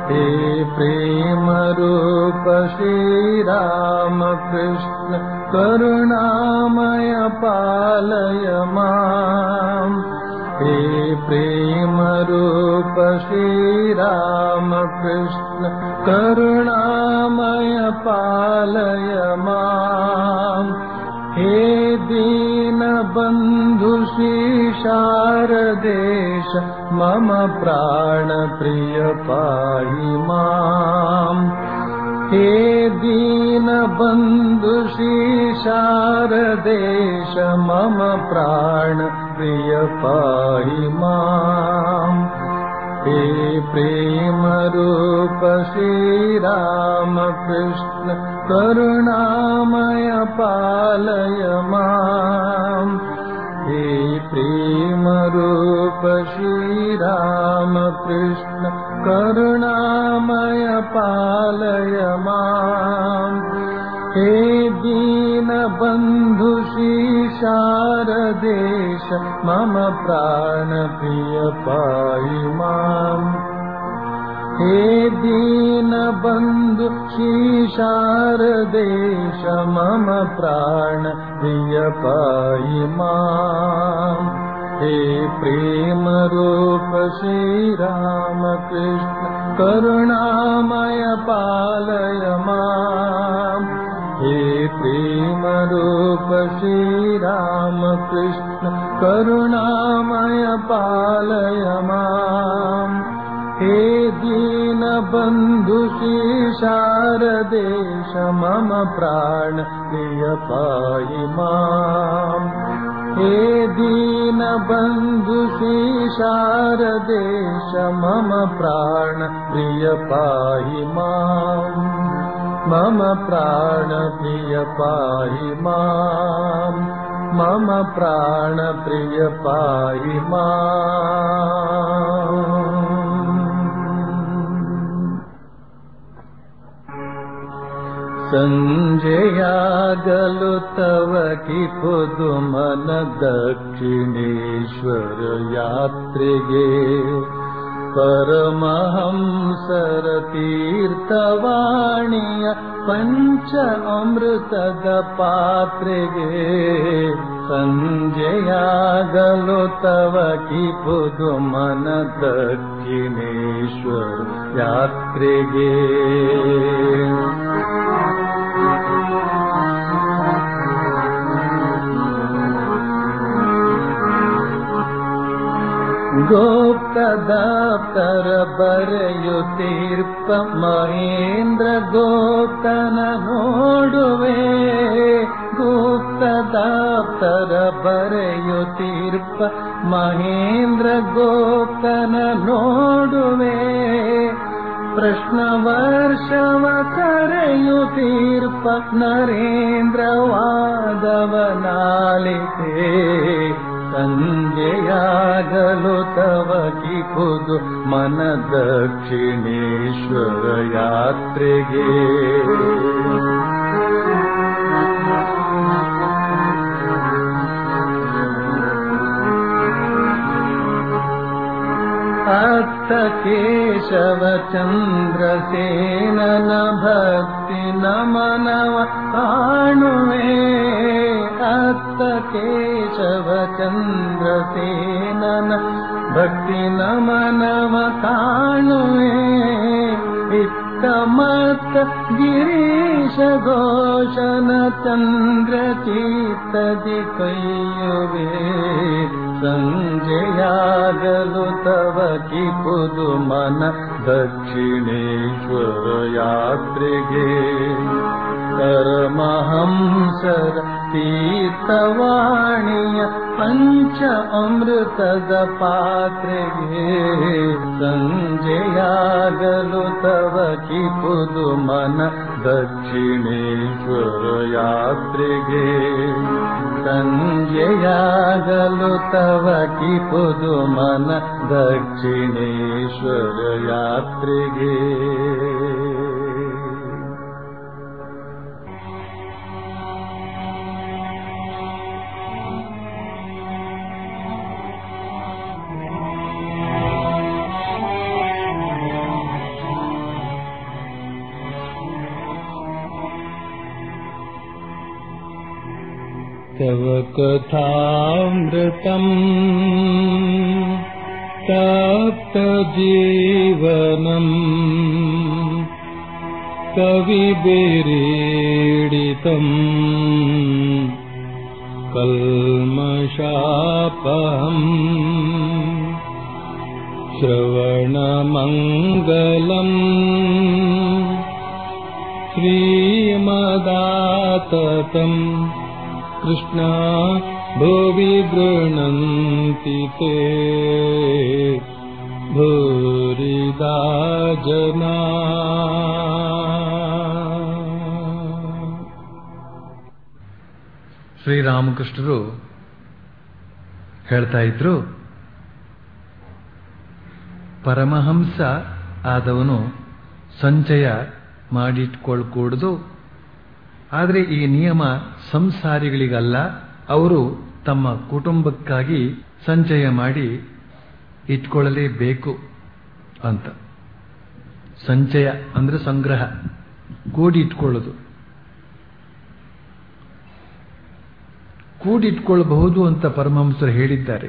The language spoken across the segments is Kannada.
हे प्रेम रूप श्रीराम कृष्ण करुणामय पालय माम् हे प्रेम रूप श्रीराम कृष्ण करुणामय पालय माम् हे दीनबन्धु शारदेश मम प्राणप्रिय पाहि माम् हे दीनबन्धु शारदेश मम प्राणप्रिय पाहि माम् हे प्रेमरूप श्रीरामकृष्ण करुणामय पालय माम् हे प्रेमरूप श्रीरामकृष्ण करुणामय पालय माम् हे दीनबन्धु शारदेश मम प्राणप्रिय पाहि माम् हे दीनबन्धु शारदेश मम प्राणप्रिय पाहि माम् हे प्रेमरूप श्रीरामकृष्ण करुणामय पालय माम् हे प्रेमरूप श्रीरामकृष्ण करुणामय पालय माम् हे दीनबन्धु शारदेश मम प्राण प्रिय पाहि माम् हे दीनबन्धु शारदेश मम प्राण प्रिय पाहि माम् मम प्राण प्रिय पाहि माम् मम प्राण प्रिय पाहि माम् सञ्जयागलु तव कि पुदुमन दक्षिणेश्वर यात्रिगे परमहंसर तीर्थवाणीय पञ्च अमृतद पात्रेगे सञ्जयागलो तव कि पुदुमन दक्षिणेश्वर यात्रिगे ಗೋಪ್ತದಾಪ್ತರ ಬರೆಯುತ್ತೀರ್ಪ ಮಹೇಂದ್ರ ಗೋಪ್ತನ ನೋಡುವೆ ಗುಪ್ತದಾಪ್ತರ ಬರೆಯುತ್ತೀರ್ಪ ಮಹೇಂದ್ರ ಗೋಪ್ತನ ನೋಡುವೆ ಪ್ರಶ್ನ ವರ್ಷವ ಕರೆಯುತ್ತೀರ್ಪ ನರೇಂದ್ರ ವಾದವನಾಲಿತೆ ಸಂಜೆಯಾಗಲು ತವ ಕಿಪುದು ಮನ ದಕ್ಷಿಣೇಶ್ವರ ಯಾತ್ರೆಗೆ ಅತ್ತ ಕೇಶವ ಚಂದ್ರಸೇನನ ಭಕ್ತಿ ನಮನವ ಕಾಣುವೆ ಅತ್ತ ಕೇಶವ ಚಂದ್ರಸೇನನ ಭಕ್ತಿ ನಮನವ ಕಾಣುವೆ ಇತ್ತ ಮತ್ತ ಗಿರೀಶ ಘೋಷನ ಚಂದ್ರ ಚೀತದಿ ಕೈಯುವೆ ಸಂಜೆಯಾಗಲು ತವ ಕಿಪುದು ಮನ ದಕ್ಷಿಣೇಶ್ವರ ಯಾತ್ರೆಗೆ ಪರಮಹಂಸರ ತೀರ್ಥವಾಣಿಯ ಪಂಚ ಅಮೃತದ ಪಾತ್ರೆಗೆ ಸಂಜೆಯಾಗಲು ತವ ಕಿಪುದು ಮನ ದಕ್ಷಿಣೇಶ್ವರ ಯಾತ್ರೆಗೆ ಸಂಜೆಯಾಗಲು ತವ ಕಿಪುದು ಮನ ದಕ್ಷಿಣೇಶ್ವರ ಯಾತ್ರೆಗೆ तव कथामृतम् तप्तजीवनम् कविभिरीडितम् कल्मषापहम् श्रवणमङ्गलम् श्रीमदाततम् कृष्णा भुवि गृह्णन्ति ते भूरिदा जना ಶ್ರೀರಾಮಕೃಷ್ಣರು ಹೇಳ್ತಾ ಇದ್ರು ಪರಮಹಂಸ ಆದವನು ಸಂಚಯ ಮಾಡಿಟ್ಕೊಳ್ಕೂಡದು ಆದರೆ ಈ ನಿಯಮ ಸಂಸಾರಿಗಳಿಗಲ್ಲ ಅವರು ತಮ್ಮ ಕುಟುಂಬಕ್ಕಾಗಿ ಸಂಚಯ ಮಾಡಿ ಇಟ್ಕೊಳ್ಳಲೇಬೇಕು ಅಂತ ಸಂಚಯ ಅಂದ್ರೆ ಸಂಗ್ರಹ ಕೂಡಿ ಇಟ್ಕೊಳ್ಳೋದು ಕೂಡಿಟ್ಕೊಳ್ಳಬಹುದು ಅಂತ ಪರಮಹಂಸರು ಹೇಳಿದ್ದಾರೆ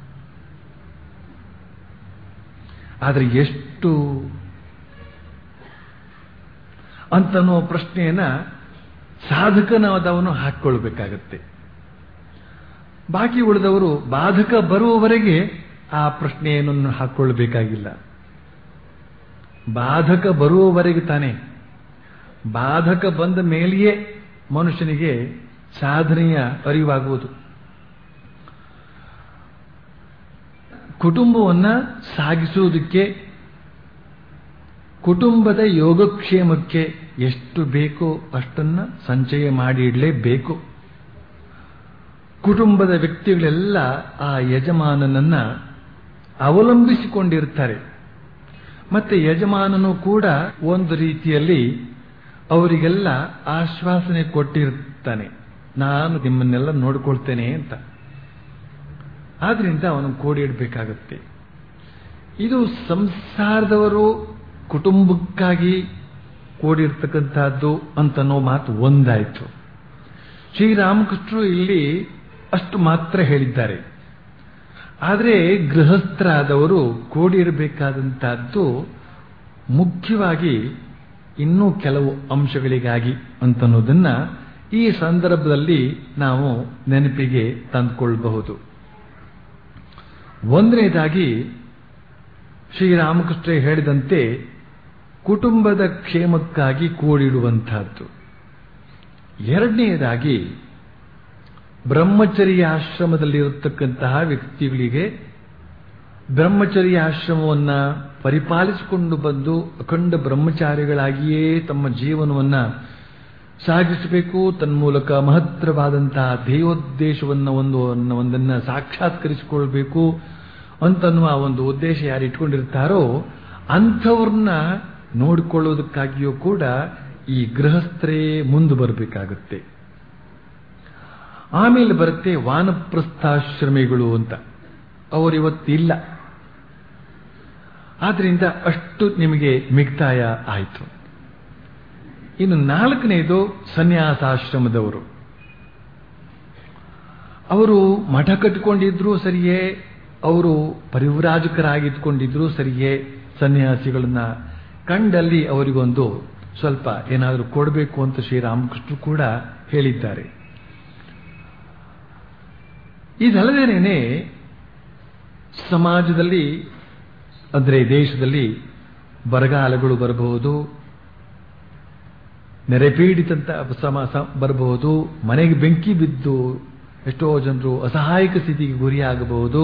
ಆದರೆ ಎಷ್ಟು ಅಂತನೋ ಪ್ರಶ್ನೆಯನ್ನ ಸಾಧಕನಾದವನು ಹಾಕ್ಕೊಳ್ಬೇಕಾಗತ್ತೆ ಬಾಕಿ ಉಳಿದವರು ಬಾಧಕ ಬರುವವರೆಗೆ ಆ ಪ್ರಶ್ನೆಯನ್ನು ಹಾಕ್ಕೊಳ್ಬೇಕಾಗಿಲ್ಲ ಬಾಧಕ ಬರುವವರೆಗೆ ತಾನೆ ಬಾಧಕ ಬಂದ ಮೇಲೆಯೇ ಮನುಷ್ಯನಿಗೆ ಸಾಧನೆಯ ಅರಿವಾಗುವುದು ಕುಟುಂಬವನ್ನ ಸಾಗಿಸುವುದಕ್ಕೆ ಕುಟುಂಬದ ಯೋಗಕ್ಷೇಮಕ್ಕೆ ಎಷ್ಟು ಬೇಕೋ ಅಷ್ಟನ್ನ ಸಂಚಯ ಮಾಡಿ ಇಡಲೇಬೇಕು ಕುಟುಂಬದ ವ್ಯಕ್ತಿಗಳೆಲ್ಲ ಆ ಯಜಮಾನನನ್ನ ಅವಲಂಬಿಸಿಕೊಂಡಿರ್ತಾರೆ ಮತ್ತೆ ಯಜಮಾನನು ಕೂಡ ಒಂದು ರೀತಿಯಲ್ಲಿ ಅವರಿಗೆಲ್ಲ ಆಶ್ವಾಸನೆ ಕೊಟ್ಟಿರ್ತಾನೆ ನಾನು ನಿಮ್ಮನ್ನೆಲ್ಲ ನೋಡ್ಕೊಳ್ತೇನೆ ಅಂತ ಆದ್ರಿಂದ ಅವನು ಕೋಡಿ ಇಡಬೇಕಾಗತ್ತೆ ಇದು ಸಂಸಾರದವರು ಕುಟುಂಬಕ್ಕಾಗಿ ಕೂಡಿರ್ತಕ್ಕಂಥದ್ದು ಅಂತನೋ ಮಾತು ಒಂದಾಯಿತು ಶ್ರೀರಾಮಕೃಷ್ಣರು ಇಲ್ಲಿ ಅಷ್ಟು ಮಾತ್ರ ಹೇಳಿದ್ದಾರೆ ಆದರೆ ಗೃಹಸ್ಥರಾದವರು ಕೂಡಿರಬೇಕಾದಂತಹದ್ದು ಮುಖ್ಯವಾಗಿ ಇನ್ನೂ ಕೆಲವು ಅಂಶಗಳಿಗಾಗಿ ಅಂತನ್ನೋದನ್ನ ಈ ಸಂದರ್ಭದಲ್ಲಿ ನಾವು ನೆನಪಿಗೆ ತಂದುಕೊಳ್ಳಬಹುದು ಒಂದನೇದಾಗಿ ಶ್ರೀರಾಮಕೃಷ್ಣ ಹೇಳಿದಂತೆ ಕುಟುಂಬದ ಕ್ಷೇಮಕ್ಕಾಗಿ ಕೂಡಿಡುವಂತಹದ್ದು ಎರಡನೆಯದಾಗಿ ಬ್ರಹ್ಮಚರ್ಯ ಆಶ್ರಮದಲ್ಲಿರತಕ್ಕಂತಹ ವ್ಯಕ್ತಿಗಳಿಗೆ ಬ್ರಹ್ಮಚರ್ಯ ಆಶ್ರಮವನ್ನ ಪರಿಪಾಲಿಸಿಕೊಂಡು ಬಂದು ಅಖಂಡ ಬ್ರಹ್ಮಚಾರಿಗಳಾಗಿಯೇ ತಮ್ಮ ಜೀವನವನ್ನ ಸಾಗಿಸಬೇಕು ತನ್ಮೂಲಕ ಮಹತ್ತರವಾದಂತಹ ಧ್ಯೇಯೋದ್ದೇಶವನ್ನ ಒಂದು ಒಂದನ್ನ ಸಾಕ್ಷಾತ್ಕರಿಸಿಕೊಳ್ಬೇಕು ಅಂತನ್ನುವ ಒಂದು ಉದ್ದೇಶ ಯಾರು ಇಟ್ಕೊಂಡಿರ್ತಾರೋ ಅಂಥವ್ರನ್ನ ನೋಡಿಕೊಳ್ಳೋದಕ್ಕಾಗಿಯೂ ಕೂಡ ಈ ಗೃಹಸ್ಥರೇ ಮುಂದೆ ಬರಬೇಕಾಗುತ್ತೆ ಆಮೇಲೆ ಬರುತ್ತೆ ವಾನಪ್ರಸ್ಥಾಶ್ರಮಿಗಳು ಅಂತ ಅವರಿವತ್ತಿಲ್ಲ ಆದ್ರಿಂದ ಅಷ್ಟು ನಿಮಗೆ ಮಿಗ್ತಾಯ ಆಯಿತು ಇನ್ನು ನಾಲ್ಕನೇದು ಸನ್ಯಾಸಾಶ್ರಮದವರು ಅವರು ಮಠ ಕಟ್ಟಿಕೊಂಡಿದ್ರು ಸರಿಯೇ ಅವರು ಪರಿವ್ರಾಜಕರಾಗಿದ್ಕೊಂಡಿದ್ರು ಸರಿಯೇ ಸನ್ಯಾಸಿಗಳನ್ನ ಕಂಡಲ್ಲಿ ಅವರಿಗೊಂದು ಸ್ವಲ್ಪ ಏನಾದರೂ ಕೊಡಬೇಕು ಅಂತ ಶ್ರೀರಾಮಕೃಷ್ಣರು ಕೂಡ ಹೇಳಿದ್ದಾರೆ ಇದಲ್ಲದೇನೆ ಸಮಾಜದಲ್ಲಿ ಅಂದರೆ ದೇಶದಲ್ಲಿ ಬರಗಾಲಗಳು ಬರಬಹುದು ನೆರೆಪೀಡಿತಂತ ಸಮ ಬರಬಹುದು ಮನೆಗೆ ಬೆಂಕಿ ಬಿದ್ದು ಎಷ್ಟೋ ಜನರು ಅಸಹಾಯಕ ಸ್ಥಿತಿಗೆ ಗುರಿಯಾಗಬಹುದು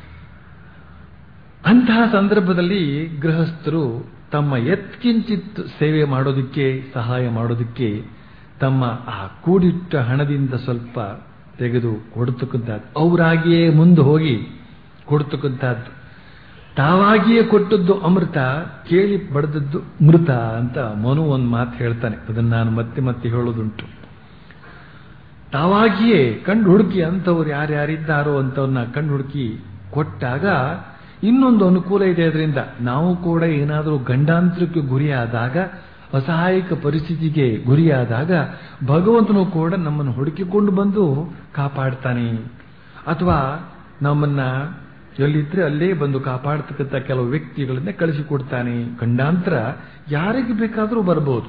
ಅಂತಹ ಸಂದರ್ಭದಲ್ಲಿ ಗೃಹಸ್ಥರು ತಮ್ಮ ಎತ್ಕಿಂಚಿತ್ ಸೇವೆ ಮಾಡೋದಕ್ಕೆ ಸಹಾಯ ಮಾಡೋದಕ್ಕೆ ತಮ್ಮ ಆ ಕೂಡಿಟ್ಟ ಹಣದಿಂದ ಸ್ವಲ್ಪ ತೆಗೆದು ಕೊಡ್ತಕ್ಕಂಥದ್ದು ಅವರಾಗಿಯೇ ಮುಂದೆ ಹೋಗಿ ಕೊಡ್ತಕ್ಕಂಥದ್ದು ತಾವಾಗಿಯೇ ಕೊಟ್ಟದ್ದು ಅಮೃತ ಕೇಳಿ ಬಡದದ್ದು ಮೃತ ಅಂತ ಮನು ಒಂದು ಮಾತು ಹೇಳ್ತಾನೆ ಅದನ್ನು ನಾನು ಮತ್ತೆ ಮತ್ತೆ ಹೇಳೋದುಂಟು ತಾವಾಗಿಯೇ ಕಂಡು ಹುಡುಕಿ ಅಂಥವ್ರು ಯಾರ್ಯಾರಿದ್ದಾರೋ ಅಂತವನ್ನ ಕಂಡು ಹುಡುಕಿ ಕೊಟ್ಟಾಗ ಇನ್ನೊಂದು ಅನುಕೂಲ ಇದೆ ಅದರಿಂದ ನಾವು ಕೂಡ ಏನಾದರೂ ಗಂಡಾಂತರಕ್ಕೆ ಗುರಿಯಾದಾಗ ಅಸಹಾಯಕ ಪರಿಸ್ಥಿತಿಗೆ ಗುರಿಯಾದಾಗ ಭಗವಂತನು ಕೂಡ ನಮ್ಮನ್ನು ಹುಡುಕಿಕೊಂಡು ಬಂದು ಕಾಪಾಡ್ತಾನೆ ಅಥವಾ ನಮ್ಮನ್ನ ಎಲ್ಲಿದ್ರೆ ಅಲ್ಲೇ ಬಂದು ಕಾಪಾಡ್ತಕ್ಕಂಥ ಕೆಲವು ವ್ಯಕ್ತಿಗಳನ್ನೇ ಕಳಿಸಿಕೊಡ್ತಾನೆ ಖಂಡಾಂತರ ಯಾರಿಗೆ ಬೇಕಾದರೂ ಬರಬಹುದು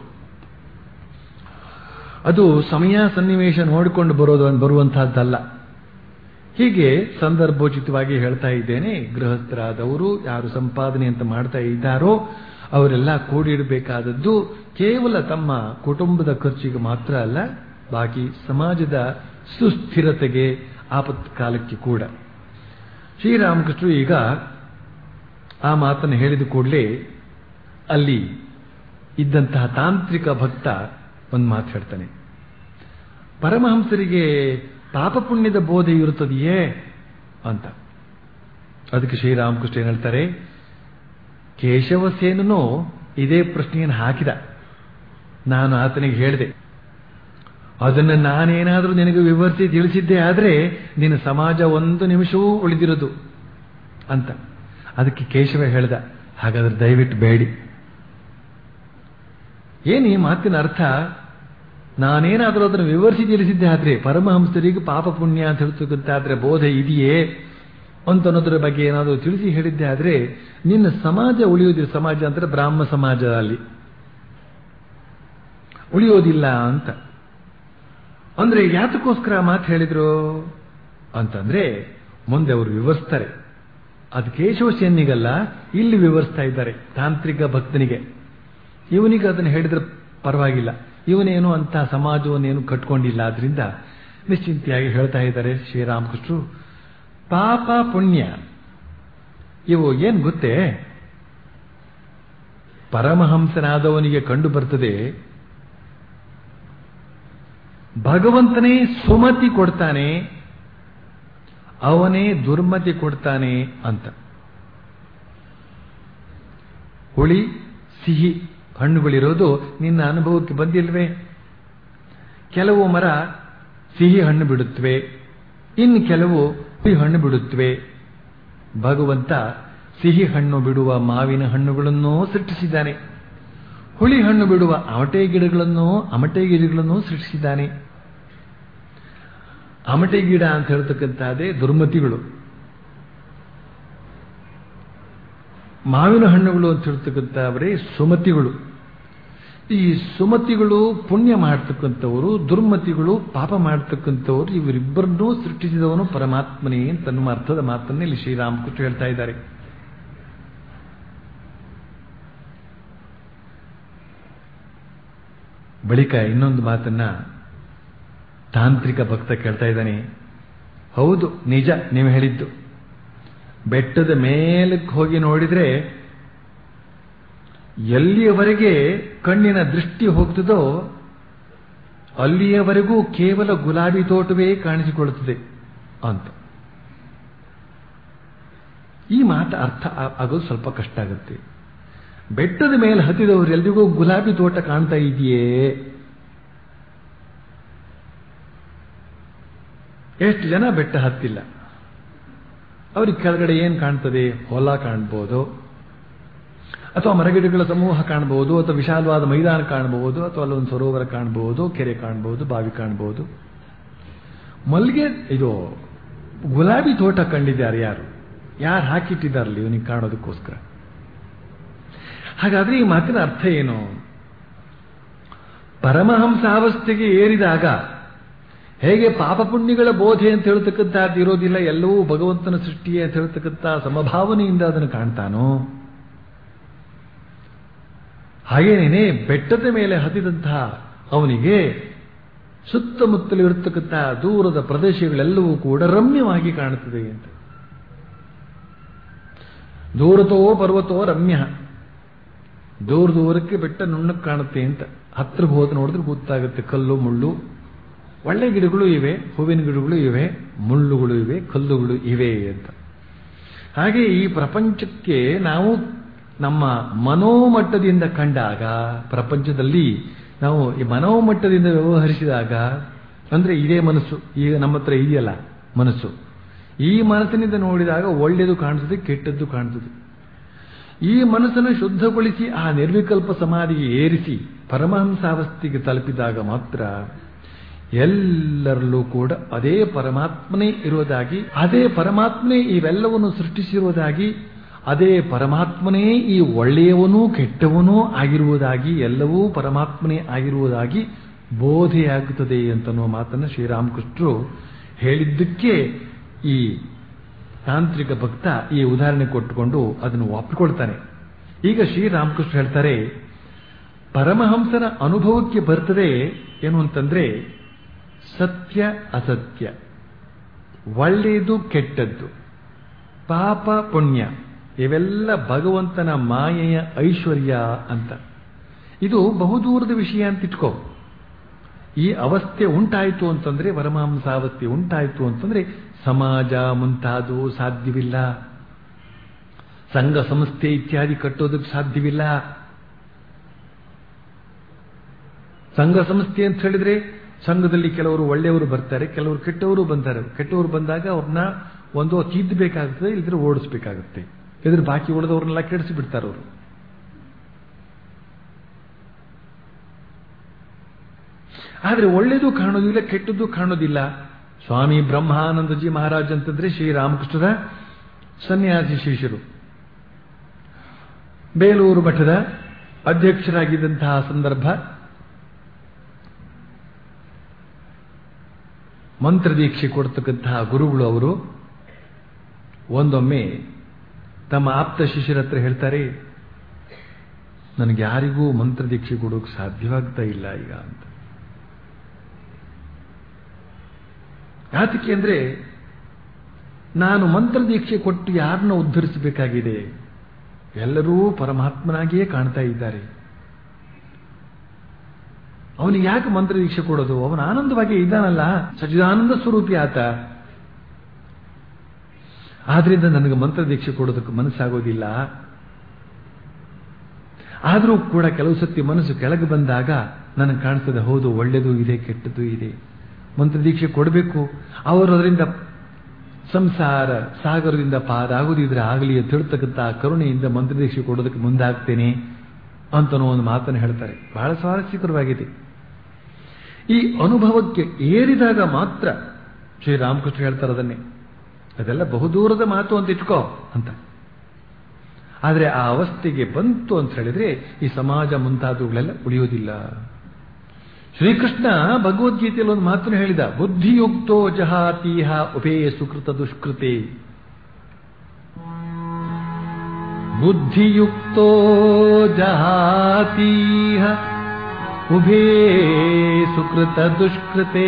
ಅದು ಸಮಯ ಸನ್ನಿವೇಶ ನೋಡಿಕೊಂಡು ಬರೋದು ಬರುವಂತಹದ್ದಲ್ಲ ಹೀಗೆ ಸಂದರ್ಭೋಚಿತವಾಗಿ ಹೇಳ್ತಾ ಇದ್ದೇನೆ ಗೃಹಸ್ಥರಾದವರು ಯಾರು ಸಂಪಾದನೆ ಅಂತ ಮಾಡ್ತಾ ಇದ್ದಾರೋ ಅವರೆಲ್ಲ ಕೂಡಿಡಬೇಕಾದದ್ದು ಕೇವಲ ತಮ್ಮ ಕುಟುಂಬದ ಖರ್ಚಿಗೆ ಮಾತ್ರ ಅಲ್ಲ ಬಾಕಿ ಸಮಾಜದ ಸುಸ್ಥಿರತೆಗೆ ಆಪತ್ಕಾಲಕ್ಕೆ ಕೂಡ ಶ್ರೀರಾಮಕೃಷ್ಣರು ಈಗ ಆ ಮಾತನ್ನು ಹೇಳಿದ ಕೂಡಲೇ ಅಲ್ಲಿ ಇದ್ದಂತಹ ತಾಂತ್ರಿಕ ಭಕ್ತ ಒಂದು ಮಾತು ಹೇಳ್ತಾನೆ ಪರಮಹಂಸರಿಗೆ ಪಾಪ ಪುಣ್ಯದ ಬೋಧೆ ಇರುತ್ತದೆಯೇ ಅಂತ ಅದಕ್ಕೆ ಶ್ರೀರಾಮಕೃಷ್ಣ ಏನ್ ಹೇಳ್ತಾರೆ ಕೇಶವಸೇನನು ಇದೇ ಪ್ರಶ್ನೆಯನ್ನು ಹಾಕಿದ ನಾನು ಆತನಿಗೆ ಹೇಳಿದೆ ಅದನ್ನು ನಾನೇನಾದರೂ ನಿನಗೆ ವಿವರಿಸಿ ತಿಳಿಸಿದ್ದೆ ಆದರೆ ನಿನ್ನ ಸಮಾಜ ಒಂದು ನಿಮಿಷವೂ ಉಳಿದಿರೋದು ಅಂತ ಅದಕ್ಕೆ ಕೇಶವ ಹೇಳ್ದ ಹಾಗಾದ್ರೆ ದಯವಿಟ್ಟು ಬೇಡಿ ಏನು ಈ ಮಾತಿನ ಅರ್ಥ ನಾನೇನಾದರೂ ಅದನ್ನು ವಿವರಿಸಿ ತಿಳಿಸಿದ್ದೆ ಆದ್ರೆ ಪರಮಹಂಸರಿಗೆ ಪಾಪ ಪುಣ್ಯ ಅಂತ ಹೇಳ್ತಕ್ಕಂತಾದ್ರೆ ಬೋಧೆ ಇದೆಯೇ ಅಂತ ಅನ್ನೋದ್ರ ಬಗ್ಗೆ ಏನಾದರೂ ತಿಳಿಸಿ ಹೇಳಿದ್ದೆ ಆದ್ರೆ ನಿನ್ನ ಸಮಾಜ ಉಳಿಯೋದಿಲ್ಲ ಸಮಾಜ ಅಂದ್ರೆ ಬ್ರಾಹ್ಮ ಸಮಾಜದಲ್ಲಿ ಉಳಿಯೋದಿಲ್ಲ ಅಂತ ಅಂದ್ರೆ ಯಾತಕ್ಕೋಸ್ಕರ ಮಾತು ಹೇಳಿದ್ರು ಅಂತಂದ್ರೆ ಮುಂದೆ ಅವರು ವಿವರಿಸ್ತಾರೆ ಅದು ಕೇಶವ ಸೇನಿಗಲ್ಲ ಇಲ್ಲಿ ವಿವರಿಸ್ತಾ ಇದ್ದಾರೆ ತಾಂತ್ರಿಕ ಭಕ್ತನಿಗೆ ಇವನಿಗೆ ಅದನ್ನು ಹೇಳಿದ್ರೆ ಪರವಾಗಿಲ್ಲ ಇವನೇನು ಅಂತ ಸಮಾಜವನ್ನೇನು ಕಟ್ಕೊಂಡಿಲ್ಲ ಆದ್ರಿಂದ ನಿಶ್ಚಿಂತೆಯಾಗಿ ಹೇಳ್ತಾ ಇದ್ದಾರೆ ಶ್ರೀರಾಮಕೃಷ್ಣರು ಪಾಪ ಪುಣ್ಯ ಇವು ಏನ್ ಗೊತ್ತೇ ಪರಮಹಂಸನಾದವನಿಗೆ ಕಂಡು ಬರ್ತದೆ ಭಗವಂತನೇ ಸುಮತಿ ಕೊಡ್ತಾನೆ ಅವನೇ ದುರ್ಮತಿ ಕೊಡ್ತಾನೆ ಅಂತ ಹುಳಿ ಸಿಹಿ ಹಣ್ಣುಗಳಿರೋದು ನಿನ್ನ ಅನುಭವಕ್ಕೆ ಬಂದಿಲ್ವೇ ಕೆಲವು ಮರ ಸಿಹಿ ಹಣ್ಣು ಬಿಡುತ್ತವೆ ಇನ್ನು ಕೆಲವು ಹುಳಿ ಹಣ್ಣು ಬಿಡುತ್ತವೆ ಭಗವಂತ ಸಿಹಿ ಹಣ್ಣು ಬಿಡುವ ಮಾವಿನ ಹಣ್ಣುಗಳನ್ನೂ ಸೃಷ್ಟಿಸಿದ್ದಾನೆ ಹುಳಿ ಹಣ್ಣು ಬಿಡುವ ಅಮಟೆ ಗಿಡಗಳನ್ನು ಅಮಟೆ ಗಿಡಗಳನ್ನು ಸೃಷ್ಟಿಸಿದ್ದಾನೆ ಅಮಟೆ ಗಿಡ ಅಂತ ಹೇಳ್ತಕ್ಕಂಥದ್ದೇ ದುರ್ಮತಿಗಳು ಮಾವಿನ ಹಣ್ಣುಗಳು ಅಂತ ಹೇಳ್ತಕ್ಕಂಥವರೇ ಸುಮತಿಗಳು ಈ ಸುಮತಿಗಳು ಪುಣ್ಯ ಮಾಡ್ತಕ್ಕಂಥವರು ದುರ್ಮತಿಗಳು ಪಾಪ ಮಾಡ್ತಕ್ಕಂಥವರು ಇವರಿಬ್ಬರನ್ನೂ ಸೃಷ್ಟಿಸಿದವನು ಪರಮಾತ್ಮನೇ ತನ್ನ ಅರ್ಥದ ಮಾತನ್ನೇ ಇಲ್ಲಿ ಶ್ರೀರಾಮಕೃಷ್ಣ ಹೇಳ್ತಾ ಇದ್ದಾರೆ ಬಳಿಕ ಇನ್ನೊಂದು ಮಾತನ್ನ ತಾಂತ್ರಿಕ ಭಕ್ತ ಕೇಳ್ತಾ ಇದ್ದಾನೆ ಹೌದು ನಿಜ ನೀವು ಹೇಳಿದ್ದು ಬೆಟ್ಟದ ಮೇಲಕ್ಕೆ ಹೋಗಿ ನೋಡಿದ್ರೆ ಎಲ್ಲಿಯವರೆಗೆ ಕಣ್ಣಿನ ದೃಷ್ಟಿ ಹೋಗ್ತದೋ ಅಲ್ಲಿಯವರೆಗೂ ಕೇವಲ ಗುಲಾಬಿ ತೋಟವೇ ಕಾಣಿಸಿಕೊಳ್ಳುತ್ತದೆ ಅಂತ ಈ ಮಾತು ಅರ್ಥ ಆಗೋದು ಸ್ವಲ್ಪ ಕಷ್ಟ ಆಗುತ್ತೆ ಬೆಟ್ಟದ ಮೇಲೆ ಹತ್ತಿದವರು ಎಲ್ರಿಗೂ ಗುಲಾಬಿ ತೋಟ ಕಾಣ್ತಾ ಇದೆಯೇ ಎಷ್ಟು ಜನ ಬೆಟ್ಟ ಹತ್ತಿಲ್ಲ ಅವ್ರಿಗೆ ಕೆಳಗಡೆ ಏನು ಕಾಣ್ತದೆ ಹೊಲ ಕಾಣ್ಬೋದು ಅಥವಾ ಮರಗಿಡಗಳ ಸಮೂಹ ಕಾಣಬಹುದು ಅಥವಾ ವಿಶಾಲವಾದ ಮೈದಾನ ಕಾಣಬಹುದು ಅಥವಾ ಅಲ್ಲೊಂದು ಸರೋವರ ಕಾಣಬಹುದು ಕೆರೆ ಕಾಣಬಹುದು ಬಾವಿ ಕಾಣಬಹುದು ಮಲ್ಗೆ ಇದು ಗುಲಾಬಿ ತೋಟ ಕಂಡಿದ್ದಾರೆ ಯಾರು ಯಾರು ಹಾಕಿಟ್ಟಿದ್ದಾರಲ್ಲ ಇವನಿಗೆ ಕಾಣೋದಕ್ಕೋಸ್ಕರ ಹಾಗಾದ್ರೆ ಈ ಮಾತಿನ ಅರ್ಥ ಏನು ಪರಮಹಂಸಾವಸ್ಥೆಗೆ ಏರಿದಾಗ ಹೇಗೆ ಪಾಪ ಪುಣ್ಯಗಳ ಬೋಧೆ ಅಂತ ಹೇಳ್ತಕ್ಕಂಥದ್ದು ಇರೋದಿಲ್ಲ ಎಲ್ಲವೂ ಭಗವಂತನ ಸೃಷ್ಟಿಯೇ ಅಂತ ಹೇಳ್ತಕ್ಕಂಥ ಸಮಭಾವನೆಯಿಂದ ಅದನ್ನು ಕಾಣ್ತಾನೋ ಹಾಗೇನೇನೆ ಬೆಟ್ಟದ ಮೇಲೆ ಹತ್ತಿದಂತಹ ಅವನಿಗೆ ಸುತ್ತಮುತ್ತಲು ಇರತಕ್ಕಂತಹ ದೂರದ ಪ್ರದೇಶಗಳೆಲ್ಲವೂ ಕೂಡ ರಮ್ಯವಾಗಿ ಕಾಣುತ್ತದೆ ಅಂತ ದೂರತೋ ಪರ್ವತೋ ರಮ್ಯ ದೂರ ದೂರಕ್ಕೆ ಬೆಟ್ಟ ನುಣ್ಣಕ್ಕೆ ಕಾಣುತ್ತೆ ಅಂತ ಹತ್ರಕ್ಕೆ ಹೋದ ನೋಡಿದ್ರೆ ಗೊತ್ತಾಗುತ್ತೆ ಕಲ್ಲು ಮುಳ್ಳು ಒಳ್ಳೆ ಗಿಡಗಳು ಇವೆ ಹೂವಿನ ಗಿಡಗಳು ಇವೆ ಮುಳ್ಳುಗಳು ಇವೆ ಕಲ್ಲುಗಳು ಇವೆ ಅಂತ ಹಾಗೆ ಈ ಪ್ರಪಂಚಕ್ಕೆ ನಾವು ನಮ್ಮ ಮನೋಮಟ್ಟದಿಂದ ಕಂಡಾಗ ಪ್ರಪಂಚದಲ್ಲಿ ನಾವು ಈ ಮನೋಮಟ್ಟದಿಂದ ವ್ಯವಹರಿಸಿದಾಗ ಅಂದ್ರೆ ಇದೇ ಮನಸ್ಸು ಈಗ ನಮ್ಮ ಹತ್ರ ಇದೆಯಲ್ಲ ಮನಸ್ಸು ಈ ಮನಸ್ಸಿನಿಂದ ನೋಡಿದಾಗ ಒಳ್ಳೆಯದು ಕಾಣಿಸುತ್ತೆ ಕೆಟ್ಟದ್ದು ಕಾಣಿಸುತ್ತೆ ಈ ಮನಸ್ಸನ್ನು ಶುದ್ಧಗೊಳಿಸಿ ಆ ನಿರ್ವಿಕಲ್ಪ ಸಮಾಧಿಗೆ ಏರಿಸಿ ಪರಮಹಂಸಾವಸ್ಥೆಗೆ ತಲುಪಿದಾಗ ಮಾತ್ರ ಎಲ್ಲರಲ್ಲೂ ಕೂಡ ಅದೇ ಪರಮಾತ್ಮನೇ ಇರುವುದಾಗಿ ಅದೇ ಪರಮಾತ್ಮನೇ ಇವೆಲ್ಲವನ್ನು ಸೃಷ್ಟಿಸಿರುವುದಾಗಿ ಅದೇ ಪರಮಾತ್ಮನೇ ಈ ಒಳ್ಳೆಯವನೂ ಕೆಟ್ಟವನೂ ಆಗಿರುವುದಾಗಿ ಎಲ್ಲವೂ ಪರಮಾತ್ಮನೇ ಆಗಿರುವುದಾಗಿ ಬೋಧೆಯಾಗುತ್ತದೆ ಅಂತನ್ನುವ ಮಾತನ್ನು ಶ್ರೀರಾಮಕೃಷ್ಣರು ಹೇಳಿದ್ದಕ್ಕೆ ಈ ತಾಂತ್ರಿಕ ಭಕ್ತ ಈ ಉದಾಹರಣೆ ಕೊಟ್ಟುಕೊಂಡು ಅದನ್ನು ಒಪ್ಪಿಕೊಳ್ತಾನೆ ಈಗ ಶ್ರೀರಾಮಕೃಷ್ಣ ಹೇಳ್ತಾರೆ ಪರಮಹಂಸನ ಅನುಭವಕ್ಕೆ ಬರ್ತದೆ ಏನು ಅಂತಂದ್ರೆ ಸತ್ಯ ಅಸತ್ಯ ಒಳ್ಳೆಯದು ಕೆಟ್ಟದ್ದು ಪಾಪ ಪುಣ್ಯ ಇವೆಲ್ಲ ಭಗವಂತನ ಮಾಯೆಯ ಐಶ್ವರ್ಯ ಅಂತ ಇದು ಬಹುದೂರದ ವಿಷಯ ಅಂತ ಇಟ್ಕೋ ಈ ಅವಸ್ಥೆ ಉಂಟಾಯಿತು ಅಂತಂದ್ರೆ ಪರಮಹಂಸಾವಸ್ಥೆ ಉಂಟಾಯಿತು ಅಂತಂದ್ರೆ ಸಮಾಜ ಮುಂತಾದು ಸಾಧ್ಯವಿಲ್ಲ ಸಂಘ ಸಂಸ್ಥೆ ಇತ್ಯಾದಿ ಕಟ್ಟೋದಕ್ಕೆ ಸಾಧ್ಯವಿಲ್ಲ ಸಂಘ ಸಂಸ್ಥೆ ಅಂತ ಹೇಳಿದ್ರೆ ಸಂಘದಲ್ಲಿ ಕೆಲವರು ಒಳ್ಳೆಯವರು ಬರ್ತಾರೆ ಕೆಲವರು ಕೆಟ್ಟವರು ಬಂತಾರೆ ಕೆಟ್ಟವರು ಬಂದಾಗ ಅವ್ರನ್ನ ಒಂದು ತಿದ್ದಬೇಕಾಗುತ್ತದೆ ಇಲ್ಲದ್ರೆ ಓಡಿಸ್ಬೇಕಾಗುತ್ತೆ ಇದ್ರ ಬಾಕಿ ಉಳಿದವ್ರನ್ನೆಲ್ಲ ಕೆಡಿಸಿ ಬಿಡ್ತಾರೆ ಅವರು ಆದ್ರೆ ಒಳ್ಳೇದು ಕಾಣೋದಿಲ್ಲ ಕೆಟ್ಟದ್ದು ಕಾಣೋದಿಲ್ಲ ಸ್ವಾಮಿ ಬ್ರಹ್ಮಾನಂದಜಿ ಮಹಾರಾಜ್ ಅಂತಂದ್ರೆ ಶ್ರೀರಾಮಕೃಷ್ಣರ ಸನ್ಯಾಸಿ ಶಿಷ್ಯರು ಬೇಲೂರು ಮಠದ ಅಧ್ಯಕ್ಷರಾಗಿದ್ದಂತಹ ಸಂದರ್ಭ ಮಂತ್ರದೀಕ್ಷೆ ಕೊಡ್ತಕ್ಕಂತಹ ಗುರುಗಳು ಅವರು ಒಂದೊಮ್ಮೆ ತಮ್ಮ ಆಪ್ತ ಶಿಷ್ಯರ ಹತ್ರ ಹೇಳ್ತಾರೆ ನನಗೆ ಯಾರಿಗೂ ಮಂತ್ರದೀಕ್ಷೆ ಕೊಡೋಕೆ ಸಾಧ್ಯವಾಗ್ತಾ ಇಲ್ಲ ಈಗ ಅಂತ ಯಾತಕ್ಕೆ ಅಂದ್ರೆ ನಾನು ಮಂತ್ರದೀಕ್ಷೆ ಕೊಟ್ಟು ಯಾರನ್ನ ಉದ್ಧರಿಸಬೇಕಾಗಿದೆ ಎಲ್ಲರೂ ಪರಮಾತ್ಮನಾಗಿಯೇ ಕಾಣ್ತಾ ಇದ್ದಾರೆ ಅವನಿಗೆ ಯಾಕೆ ಮಂತ್ರದೀಕ್ಷೆ ಕೊಡೋದು ಅವನ ಆನಂದವಾಗಿ ಇದ್ದಾನಲ್ಲ ಸಚಿದಾನಂದ ಸ್ವರೂಪಿ ಆತ ಆದ್ರಿಂದ ನನಗೆ ಮಂತ್ರದೀಕ್ಷೆ ಕೊಡೋದಕ್ಕೆ ಮನಸ್ಸಾಗೋದಿಲ್ಲ ಆದರೂ ಕೂಡ ಕೆಲವು ಸತಿ ಮನಸ್ಸು ಕೆಳಗೆ ಬಂದಾಗ ನನಗೆ ಕಾಣಿಸ್ತದೆ ಹೌದು ಒಳ್ಳೆಯದು ಇದೆ ಕೆಟ್ಟದ್ದು ಇದೆ ಮಂತ್ರದೀಕ್ಷೆ ಕೊಡಬೇಕು ಅವರು ಅದರಿಂದ ಸಂಸಾರ ಸಾಗರದಿಂದ ಪಾರಾಗುದಿದ್ರೆ ಆಗಲಿ ಅಂತ ಹೇಳ್ತಕ್ಕಂಥ ಕರುಣೆಯಿಂದ ಮಂತ್ರದೀಕ್ಷೆ ಕೊಡೋದಕ್ಕೆ ಮುಂದಾಗ್ತೇನೆ ಅಂತನೋ ಒಂದು ಮಾತನ್ನು ಹೇಳ್ತಾರೆ ಬಹಳ ಸ್ವಾರಸ್ಯಕರವಾಗಿದೆ ಈ ಅನುಭವಕ್ಕೆ ಏರಿದಾಗ ಮಾತ್ರ ಶ್ರೀರಾಮಕೃಷ್ಣ ಹೇಳ್ತಾರೆ ಅದನ್ನೇ ಅದೆಲ್ಲ ಬಹುದೂರದ ಮಾತು ಅಂತ ಇಟ್ಕೋ ಅಂತ ಆದರೆ ಆ ಅವಸ್ಥೆಗೆ ಬಂತು ಅಂತ ಹೇಳಿದ್ರೆ ಈ ಸಮಾಜ ಮುಂತಾದವುಗಳೆಲ್ಲ ಉಳಿಯೋದಿಲ್ಲ ಶ್ರೀಕೃಷ್ಣ ಭಗವದ್ಗೀತೆಯಲ್ಲಿ ಒಂದು ಮಾತನ್ನು ಹೇಳಿದ ಬುದ್ಧಿಯುಕ್ತೋ ಜಹಾತೀಹ ಉಭೇ ಸುಕೃತ ದುಷ್ಕೃತೆ ಬುದ್ಧಿಯುಕ್ತೋ ಜಹಾತೀಹ ಉಭೇ ಸುಕೃತ ದುಷ್ಕೃತೆ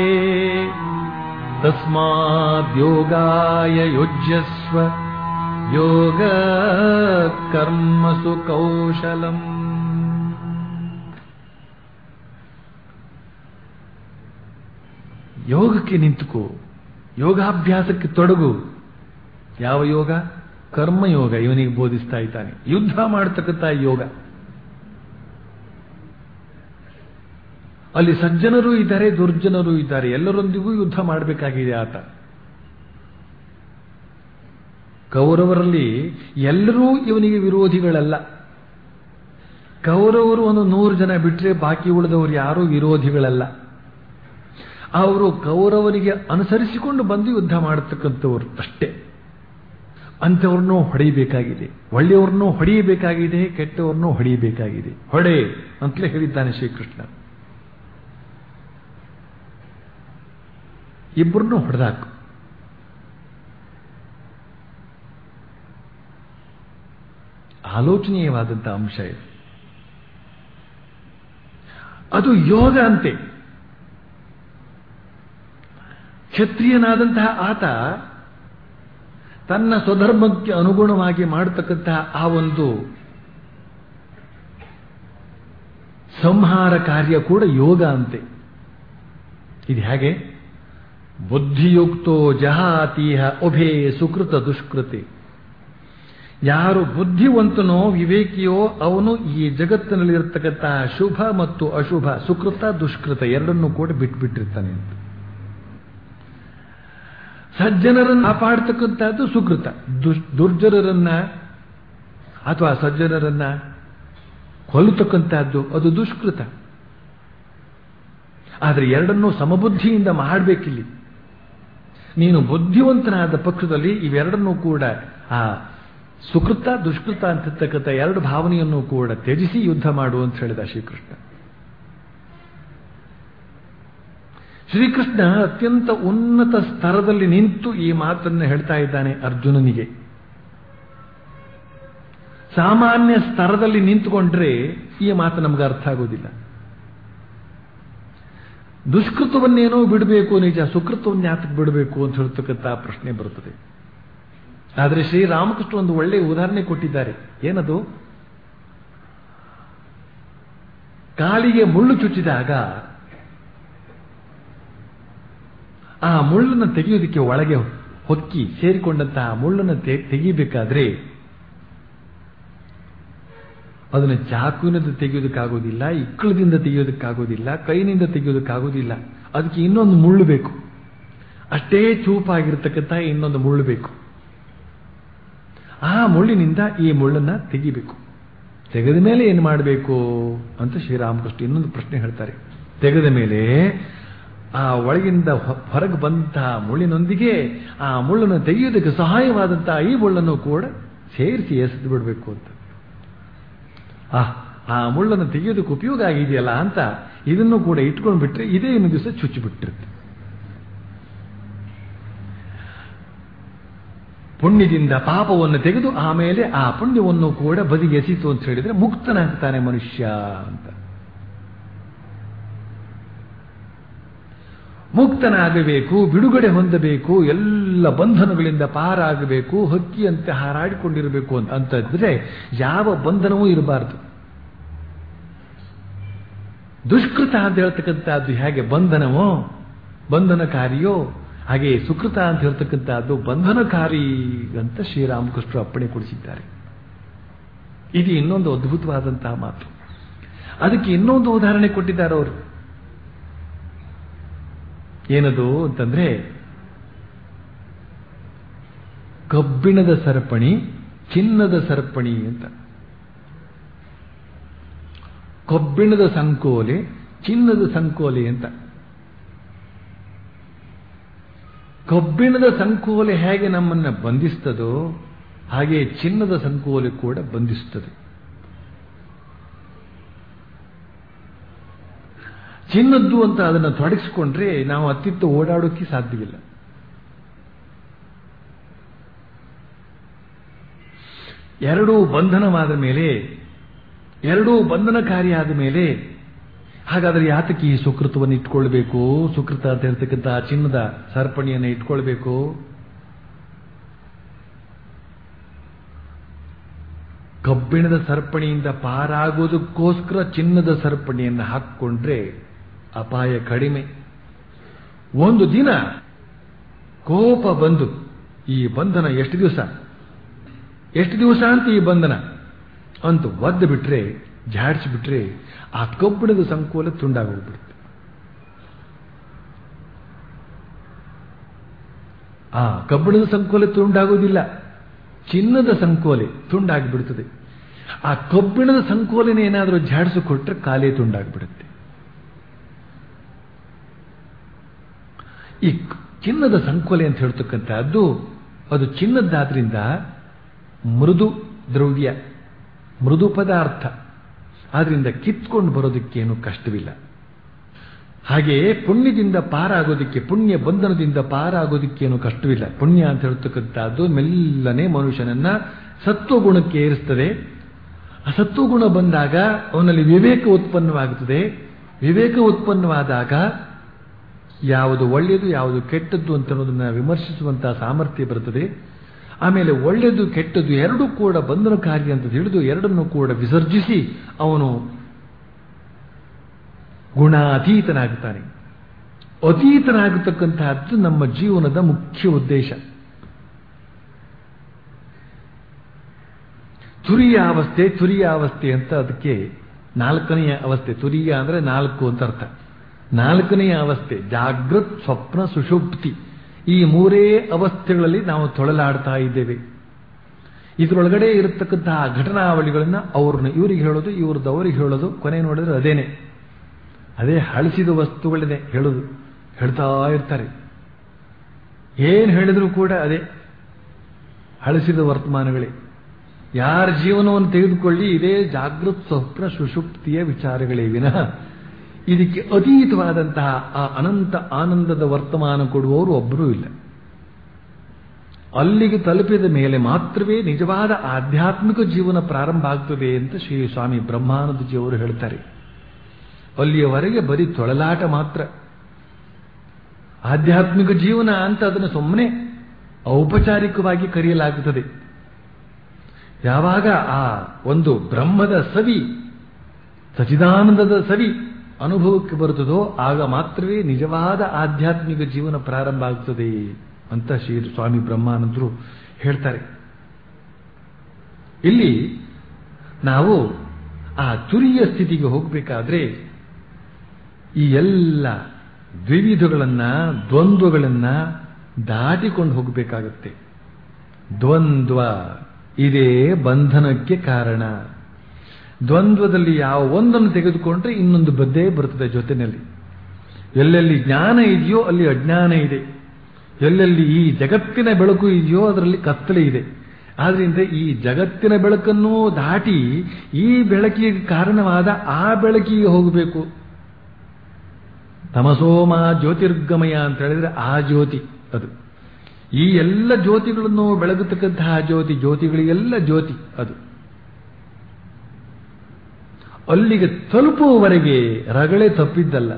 ತಸ್ಮಾದ್ಯೋಗಾಯ ಯುಜ್ಯಸ್ವ ಯೋಗ ಕರ್ಮಸು ಕೌಶಲಂ ಯೋಗಕ್ಕೆ ನಿಂತುಕೋ ಯೋಗಾಭ್ಯಾಸಕ್ಕೆ ತೊಡಗು ಯಾವ ಯೋಗ ಕರ್ಮಯೋಗ ಇವನಿಗೆ ಬೋಧಿಸ್ತಾ ಇದ್ದಾನೆ ಯುದ್ಧ ಮಾಡತಕ್ಕಂಥ ಯೋಗ ಅಲ್ಲಿ ಸಜ್ಜನರು ಇದ್ದಾರೆ ದುರ್ಜನರು ಇದ್ದಾರೆ ಎಲ್ಲರೊಂದಿಗೂ ಯುದ್ಧ ಮಾಡಬೇಕಾಗಿದೆ ಆತ ಕೌರವರಲ್ಲಿ ಎಲ್ಲರೂ ಇವನಿಗೆ ವಿರೋಧಿಗಳಲ್ಲ ಕೌರವರು ಒಂದು ನೂರು ಜನ ಬಿಟ್ಟರೆ ಬಾಕಿ ಉಳಿದವರು ಯಾರೂ ವಿರೋಧಿಗಳಲ್ಲ ಅವರು ಕೌರವರಿಗೆ ಅನುಸರಿಸಿಕೊಂಡು ಬಂದು ಯುದ್ಧ ಮಾಡತಕ್ಕಂಥವ್ರು ಅಷ್ಟೇ ಅಂಥವ್ರನ್ನೂ ಹೊಡೆಯಬೇಕಾಗಿದೆ ಒಳ್ಳೆಯವ್ರನ್ನೂ ಹೊಡೆಯಬೇಕಾಗಿದೆ ಕೆಟ್ಟವ್ರನ್ನೂ ಹೊಡೆಯಬೇಕಾಗಿದೆ ಹೊಡೆ ಅಂತಲೇ ಹೇಳಿದ್ದಾನೆ ಶ್ರೀಕೃಷ್ಣ ಇಬ್ಬರನ್ನೂ ಹೊಡೆದಾಕು ಆಲೋಚನೀಯವಾದಂಥ ಅಂಶ ಇದು ಅದು ಯೋಗ ಅಂತೆ ಕ್ಷತ್ರಿಯನಾದಂತಹ ಆತ ತನ್ನ ಸ್ವಧರ್ಮಕ್ಕೆ ಅನುಗುಣವಾಗಿ ಮಾಡತಕ್ಕಂತಹ ಆ ಒಂದು ಸಂಹಾರ ಕಾರ್ಯ ಕೂಡ ಯೋಗ ಅಂತೆ ಇದು ಹೇಗೆ ಬುದ್ಧಿಯುಕ್ತೋ ಜಹಾತೀಹ ಉಭೇ ಸುಕೃತ ದುಷ್ಕೃತಿ ಯಾರು ಬುದ್ಧಿವಂತನೋ ವಿವೇಕಿಯೋ ಅವನು ಈ ಜಗತ್ತಿನಲ್ಲಿರತಕ್ಕಂತಹ ಶುಭ ಮತ್ತು ಅಶುಭ ಸುಕೃತ ದುಷ್ಕೃತ ಎರಡನ್ನೂ ಕೂಡ ಬಿಟ್ಬಿಟ್ಟಿರ್ತಾನೆ ಅಂತ ಸಜ್ಜನರನ್ನು ಕಾಪಾಡ್ತಕ್ಕಂಥದ್ದು ಸುಕೃತ ದುರ್ಜನರನ್ನ ಅಥವಾ ಸಜ್ಜನರನ್ನ ಕೊಲ್ಲತಕ್ಕಂತಹದ್ದು ಅದು ದುಷ್ಕೃತ ಆದರೆ ಎರಡನ್ನೂ ಸಮಬುದ್ಧಿಯಿಂದ ಮಾಡಬೇಕಿಲ್ಲಿ ನೀನು ಬುದ್ಧಿವಂತನಾದ ಪಕ್ಷದಲ್ಲಿ ಇವೆರಡನ್ನೂ ಕೂಡ ಆ ಸುಕೃತ ದುಷ್ಕೃತ ಅಂತಿರ್ತಕ್ಕಂಥ ಎರಡು ಭಾವನೆಯನ್ನು ಕೂಡ ತ್ಯಜಿಸಿ ಯುದ್ಧ ಮಾಡು ಅಂತ ಹೇಳಿದ ಶ್ರೀಕೃಷ್ಣ ಶ್ರೀಕೃಷ್ಣ ಅತ್ಯಂತ ಉನ್ನತ ಸ್ತರದಲ್ಲಿ ನಿಂತು ಈ ಮಾತನ್ನು ಹೇಳ್ತಾ ಇದ್ದಾನೆ ಅರ್ಜುನನಿಗೆ ಸಾಮಾನ್ಯ ಸ್ತರದಲ್ಲಿ ನಿಂತುಕೊಂಡ್ರೆ ಈ ಮಾತು ನಮ್ಗೆ ಅರ್ಥ ಆಗೋದಿಲ್ಲ ದುಷ್ಕೃತವನ್ನೇನೋ ಬಿಡಬೇಕು ನಿಜ ಸುಕೃತವನ್ನ ಯಾತಕ್ಕೆ ಬಿಡಬೇಕು ಅಂತ ಹೇಳ್ತಕ್ಕಂಥ ಪ್ರಶ್ನೆ ಬರುತ್ತದೆ ಆದರೆ ಶ್ರೀರಾಮಕೃಷ್ಣ ಒಂದು ಒಳ್ಳೆಯ ಉದಾಹರಣೆ ಕೊಟ್ಟಿದ್ದಾರೆ ಏನದು ಕಾಲಿಗೆ ಮುಳ್ಳು ಚುಚ್ಚಿದಾಗ ಆ ಮುಳ್ಳನ್ನು ತೆಗೆಯೋದಕ್ಕೆ ಒಳಗೆ ಹೊಕ್ಕಿ ಸೇರಿಕೊಂಡಂತಹ ಮುಳ್ಳನ್ನು ತೆಗಿಬೇಕಾದ್ರೆ ಅದನ್ನು ಚಾಕುವಿನಿಂದ ತೆಗೆಯೋದಕ್ಕಾಗೋದಿಲ್ಲ ಇಕ್ಕಳದಿಂದ ತೆಗೆಯೋದಕ್ಕಾಗೋದಿಲ್ಲ ಕೈನಿಂದ ತೆಗೆಯೋದಕ್ಕಾಗೋದಿಲ್ಲ ಅದಕ್ಕೆ ಇನ್ನೊಂದು ಮುಳ್ಳು ಬೇಕು ಅಷ್ಟೇ ಚೂಪಾಗಿರ್ತಕ್ಕಂಥ ಇನ್ನೊಂದು ಮುಳ್ಳು ಬೇಕು ಆ ಮುಳ್ಳಿನಿಂದ ಈ ಮುಳ್ಳನ್ನ ತೆಗಿಬೇಕು ತೆಗೆದ ಮೇಲೆ ಏನು ಮಾಡಬೇಕು ಅಂತ ಶ್ರೀರಾಮಕೃಷ್ಣ ಇನ್ನೊಂದು ಪ್ರಶ್ನೆ ಹೇಳ್ತಾರೆ ತೆಗೆದ ಮೇಲೆ ಆ ಒಳಗಿಂದ ಹೊರಗೆ ಬಂದಂತಹ ಮುಳ್ಳಿನೊಂದಿಗೆ ಆ ಮುಳ್ಳನ್ನು ತೆಗೆಯೋದಕ್ಕೆ ಸಹಾಯವಾದಂತಹ ಈ ಮುಳ್ಳನ್ನು ಕೂಡ ಸೇರಿಸಿ ಎಸೆದು ಬಿಡಬೇಕು ಅಂತ ಆ ಆ ಮುಳ್ಳನ್ನು ತೆಗೆಯೋದಕ್ಕೆ ಉಪಯೋಗ ಆಗಿದೆಯಲ್ಲ ಅಂತ ಇದನ್ನು ಕೂಡ ಇಟ್ಕೊಂಡು ಬಿಟ್ರೆ ಇದೇ ಇನ್ನು ದಿವಸ ಚುಚ್ಚಿ ಬಿಟ್ಟಿರುತ್ತೆ ಪುಣ್ಯದಿಂದ ಪಾಪವನ್ನು ತೆಗೆದು ಆಮೇಲೆ ಆ ಪುಣ್ಯವನ್ನು ಕೂಡ ಬದಿಗೆ ಎಸೀತು ಅಂತ ಹೇಳಿದ್ರೆ ಮುಕ್ತನಾಗ್ತಾನೆ ಮನುಷ್ಯ ಅಂತ ಮುಕ್ತನಾಗಬೇಕು ಬಿಡುಗಡೆ ಹೊಂದಬೇಕು ಎಲ್ಲ ಬಂಧನಗಳಿಂದ ಪಾರಾಗಬೇಕು ಹಕ್ಕಿಯಂತೆ ಹಾರಾಡಿಕೊಂಡಿರಬೇಕು ಅಂತ ಅಂತಂದ್ರೆ ಯಾವ ಬಂಧನವೂ ಇರಬಾರದು ದುಷ್ಕೃತ ಅಂತ ಹೇಳ್ತಕ್ಕಂಥದ್ದು ಹೇಗೆ ಬಂಧನವೋ ಬಂಧನಕಾರಿಯೋ ಹಾಗೆ ಸುಕೃತ ಅಂತ ಹೇಳ್ತಕ್ಕಂಥದ್ದು ಬಂಧನಕಾರಿ ಅಂತ ಶ್ರೀರಾಮಕೃಷ್ಣರು ಅಪ್ಪಣೆ ಕೊಡಿಸಿದ್ದಾರೆ ಇದು ಇನ್ನೊಂದು ಅದ್ಭುತವಾದಂತಹ ಮಾತು ಅದಕ್ಕೆ ಇನ್ನೊಂದು ಉದಾಹರಣೆ ಕೊಟ್ಟಿದ್ದಾರೆ ಅವರು ಏನದು ಅಂತಂದ್ರೆ ಕಬ್ಬಿಣದ ಸರಪಣಿ ಚಿನ್ನದ ಸರಪಣಿ ಅಂತ ಕಬ್ಬಿಣದ ಸಂಕೋಲೆ ಚಿನ್ನದ ಸಂಕೋಲೆ ಅಂತ ಕಬ್ಬಿಣದ ಸಂಕೋಲೆ ಹೇಗೆ ನಮ್ಮನ್ನ ಬಂಧಿಸ್ತದೋ ಹಾಗೆ ಚಿನ್ನದ ಸಂಕೋಲೆ ಕೂಡ ಬಂಧಿಸುತ್ತದೆ ಚಿನ್ನದ್ದು ಅಂತ ಅದನ್ನು ತೊಡಗಿಸಿಕೊಂಡ್ರೆ ನಾವು ಅತ್ತಿತ್ತ ಓಡಾಡೋಕೆ ಸಾಧ್ಯವಿಲ್ಲ ಎರಡೂ ಬಂಧನವಾದ ಮೇಲೆ ಎರಡೂ ಬಂಧನಕಾರಿಯಾದ ಮೇಲೆ ಹಾಗಾದ್ರೆ ಯಾತಕ್ಕೆ ಈ ಸುಕೃತವನ್ನು ಇಟ್ಕೊಳ್ಬೇಕು ಸುಕೃತ ಅಂತ ಹೇಳ್ತಕ್ಕಂಥ ಚಿನ್ನದ ಸರಪಣಿಯನ್ನು ಇಟ್ಕೊಳ್ಬೇಕು ಕಬ್ಬಿಣದ ಸರಪಣಿಯಿಂದ ಪಾರಾಗೋದಕ್ಕೋಸ್ಕರ ಚಿನ್ನದ ಸರಪಣಿಯನ್ನು ಹಾಕ್ಕೊಂಡ್ರೆ ಅಪಾಯ ಕಡಿಮೆ ಒಂದು ದಿನ ಕೋಪ ಬಂದು ಈ ಬಂಧನ ಎಷ್ಟು ದಿವಸ ಎಷ್ಟು ದಿವಸ ಅಂತ ಈ ಬಂಧನ ಅಂತ ಒದ್ದು ಬಿಟ್ರೆ ಜಾಡಿಸಿಬಿಟ್ರೆ ಆ ಕಬ್ಬಿಣದ ಸಂಕೋಲ ತುಂಡಾಗೋಗ್ಬಿಡುತ್ತೆ ಆ ಕಬ್ಬಿಣದ ಸಂಕೋಲೆ ತುಂಡಾಗೋದಿಲ್ಲ ಚಿನ್ನದ ಸಂಕೋಲೆ ತುಂಡಾಗಿಬಿಡುತ್ತದೆ ಆ ಕಬ್ಬಿಣದ ಸಂಕೋಲೆನ ಏನಾದರೂ ಜಾಡಿಸಿಕೊಟ್ರೆ ಕಾಲೇ ತುಂಡಾಗ್ಬಿಡುತ್ತೆ ಈ ಚಿನ್ನದ ಸಂಕೋಲೆ ಅಂತ ಹೇಳ್ತಕ್ಕಂಥದ್ದು ಅದು ಚಿನ್ನದ್ದಾದ್ರಿಂದ ಮೃದು ದ್ರವ್ಯ ಮೃದು ಪದಾರ್ಥ ಆದ್ರಿಂದ ಕಿತ್ಕೊಂಡು ಬರೋದಕ್ಕೇನು ಕಷ್ಟವಿಲ್ಲ ಹಾಗೆಯೇ ಪುಣ್ಯದಿಂದ ಪಾರಾಗೋದಕ್ಕೆ ಪುಣ್ಯ ಬಂಧನದಿಂದ ಪಾರಾಗೋದಕ್ಕೇನು ಕಷ್ಟವಿಲ್ಲ ಪುಣ್ಯ ಅಂತ ಹೇಳ್ತಕ್ಕಂಥದ್ದು ಮೆಲ್ಲನೆ ಮನುಷ್ಯನನ್ನ ಸತ್ವಗುಣಕ್ಕೆ ಏರಿಸ್ತದೆ ಆ ಸತ್ವಗುಣ ಬಂದಾಗ ಅವನಲ್ಲಿ ವಿವೇಕ ಉತ್ಪನ್ನವಾಗುತ್ತದೆ ವಿವೇಕ ಉತ್ಪನ್ನವಾದಾಗ ಯಾವುದು ಒಳ್ಳೆಯದು ಯಾವುದು ಕೆಟ್ಟದ್ದು ಅಂತ ಅನ್ನೋದನ್ನ ವಿಮರ್ಶಿಸುವಂತಹ ಸಾಮರ್ಥ್ಯ ಬರುತ್ತದೆ ಆಮೇಲೆ ಒಳ್ಳೆಯದು ಕೆಟ್ಟದ್ದು ಎರಡೂ ಕೂಡ ಬಂಧನಕಾರಿ ಅಂತ ತಿಳಿದು ಎರಡನ್ನು ಕೂಡ ವಿಸರ್ಜಿಸಿ ಅವನು ಗುಣಾತೀತನಾಗುತ್ತಾನೆ ಅತೀತನಾಗತಕ್ಕಂತಹದ್ದು ನಮ್ಮ ಜೀವನದ ಮುಖ್ಯ ಉದ್ದೇಶ ತುರಿಯ ಅವಸ್ಥೆ ತುರಿಯ ಅವಸ್ಥೆ ಅಂತ ಅದಕ್ಕೆ ನಾಲ್ಕನೆಯ ಅವಸ್ಥೆ ತುರಿಯ ಅಂದ್ರೆ ನಾಲ್ಕು ಅಂತ ಅರ್ಥ ನಾಲ್ಕನೆಯ ಅವಸ್ಥೆ ಜಾಗೃತ್ ಸ್ವಪ್ನ ಸುಷುಪ್ತಿ ಈ ಮೂರೇ ಅವಸ್ಥೆಗಳಲ್ಲಿ ನಾವು ತೊಳಲಾಡ್ತಾ ಇದ್ದೇವೆ ಇದರೊಳಗಡೆ ಇರತಕ್ಕಂತಹ ಘಟನಾವಳಿಗಳನ್ನ ಅವ್ರನ್ನ ಇವರಿಗೆ ಹೇಳೋದು ಇವ್ರದ್ದು ಅವರಿಗೆ ಹೇಳೋದು ಕೊನೆ ನೋಡಿದ್ರೆ ಅದೇನೆ ಅದೇ ಹಳಿಸಿದ ವಸ್ತುಗಳನ್ನೇ ಹೇಳೋದು ಹೇಳ್ತಾ ಇರ್ತಾರೆ ಏನು ಹೇಳಿದ್ರು ಕೂಡ ಅದೇ ಹಳಿಸಿದ ವರ್ತಮಾನಗಳೇ ಯಾರ ಜೀವನವನ್ನು ತೆಗೆದುಕೊಳ್ಳಿ ಇದೇ ಜಾಗೃತ್ ಸ್ವಪ್ನ ಸುಷುಪ್ತಿಯ ವಿಚಾರಗಳೇ ವಿನಃ ಇದಕ್ಕೆ ಅತೀತವಾದಂತಹ ಆ ಅನಂತ ಆನಂದದ ವರ್ತಮಾನ ಕೊಡುವವರು ಒಬ್ಬರೂ ಇಲ್ಲ ಅಲ್ಲಿಗೆ ತಲುಪಿದ ಮೇಲೆ ಮಾತ್ರವೇ ನಿಜವಾದ ಆಧ್ಯಾತ್ಮಿಕ ಜೀವನ ಪ್ರಾರಂಭ ಆಗ್ತದೆ ಅಂತ ಶ್ರೀ ಸ್ವಾಮಿ ಬ್ರಹ್ಮಾನಂದಜಿಯವರು ಹೇಳ್ತಾರೆ ಅಲ್ಲಿಯವರೆಗೆ ಬರೀ ತೊಳಲಾಟ ಮಾತ್ರ ಆಧ್ಯಾತ್ಮಿಕ ಜೀವನ ಅಂತ ಅದನ್ನು ಸುಮ್ಮನೆ ಔಪಚಾರಿಕವಾಗಿ ಕರೆಯಲಾಗುತ್ತದೆ ಯಾವಾಗ ಆ ಒಂದು ಬ್ರಹ್ಮದ ಸವಿ ಸಚಿದಾನಂದದ ಸವಿ ಅನುಭವಕ್ಕೆ ಬರುತ್ತದೋ ಆಗ ಮಾತ್ರವೇ ನಿಜವಾದ ಆಧ್ಯಾತ್ಮಿಕ ಜೀವನ ಪ್ರಾರಂಭ ಆಗ್ತದೆ ಅಂತ ಶ್ರೀ ಸ್ವಾಮಿ ಬ್ರಹ್ಮಾನಂದರು ಹೇಳ್ತಾರೆ ಇಲ್ಲಿ ನಾವು ಆ ತುರಿಯ ಸ್ಥಿತಿಗೆ ಹೋಗಬೇಕಾದ್ರೆ ಈ ಎಲ್ಲ ದ್ವಿವಿಧಗಳನ್ನ ದ್ವಂದ್ವಗಳನ್ನ ದಾಟಿಕೊಂಡು ಹೋಗಬೇಕಾಗತ್ತೆ ದ್ವಂದ್ವ ಇದೇ ಬಂಧನಕ್ಕೆ ಕಾರಣ ದ್ವಂದ್ವದಲ್ಲಿ ಯಾವ ಒಂದನ್ನು ತೆಗೆದುಕೊಂಡ್ರೆ ಇನ್ನೊಂದು ಬದ್ದೇ ಬರುತ್ತದೆ ಜೊತೆಯಲ್ಲಿ ಎಲ್ಲೆಲ್ಲಿ ಜ್ಞಾನ ಇದೆಯೋ ಅಲ್ಲಿ ಅಜ್ಞಾನ ಇದೆ ಎಲ್ಲೆಲ್ಲಿ ಈ ಜಗತ್ತಿನ ಬೆಳಕು ಇದೆಯೋ ಅದರಲ್ಲಿ ಕತ್ತಲೆ ಇದೆ ಆದ್ರಿಂದ ಈ ಜಗತ್ತಿನ ಬೆಳಕನ್ನು ದಾಟಿ ಈ ಬೆಳಕಿಗೆ ಕಾರಣವಾದ ಆ ಬೆಳಕಿಗೆ ಹೋಗಬೇಕು ತಮಸೋಮ ಜ್ಯೋತಿರ್ಗಮಯ ಅಂತ ಹೇಳಿದ್ರೆ ಆ ಜ್ಯೋತಿ ಅದು ಈ ಎಲ್ಲ ಜ್ಯೋತಿಗಳನ್ನು ಬೆಳಗತಕ್ಕಂತಹ ಜ್ಯೋತಿ ಜ್ಯೋತಿಗಳಿಗೆಲ್ಲ ಜ್ಯೋತಿ ಅದು ಅಲ್ಲಿಗೆ ತಲುಪುವವರೆಗೆ ರಗಳೆ ತಪ್ಪಿದ್ದಲ್ಲ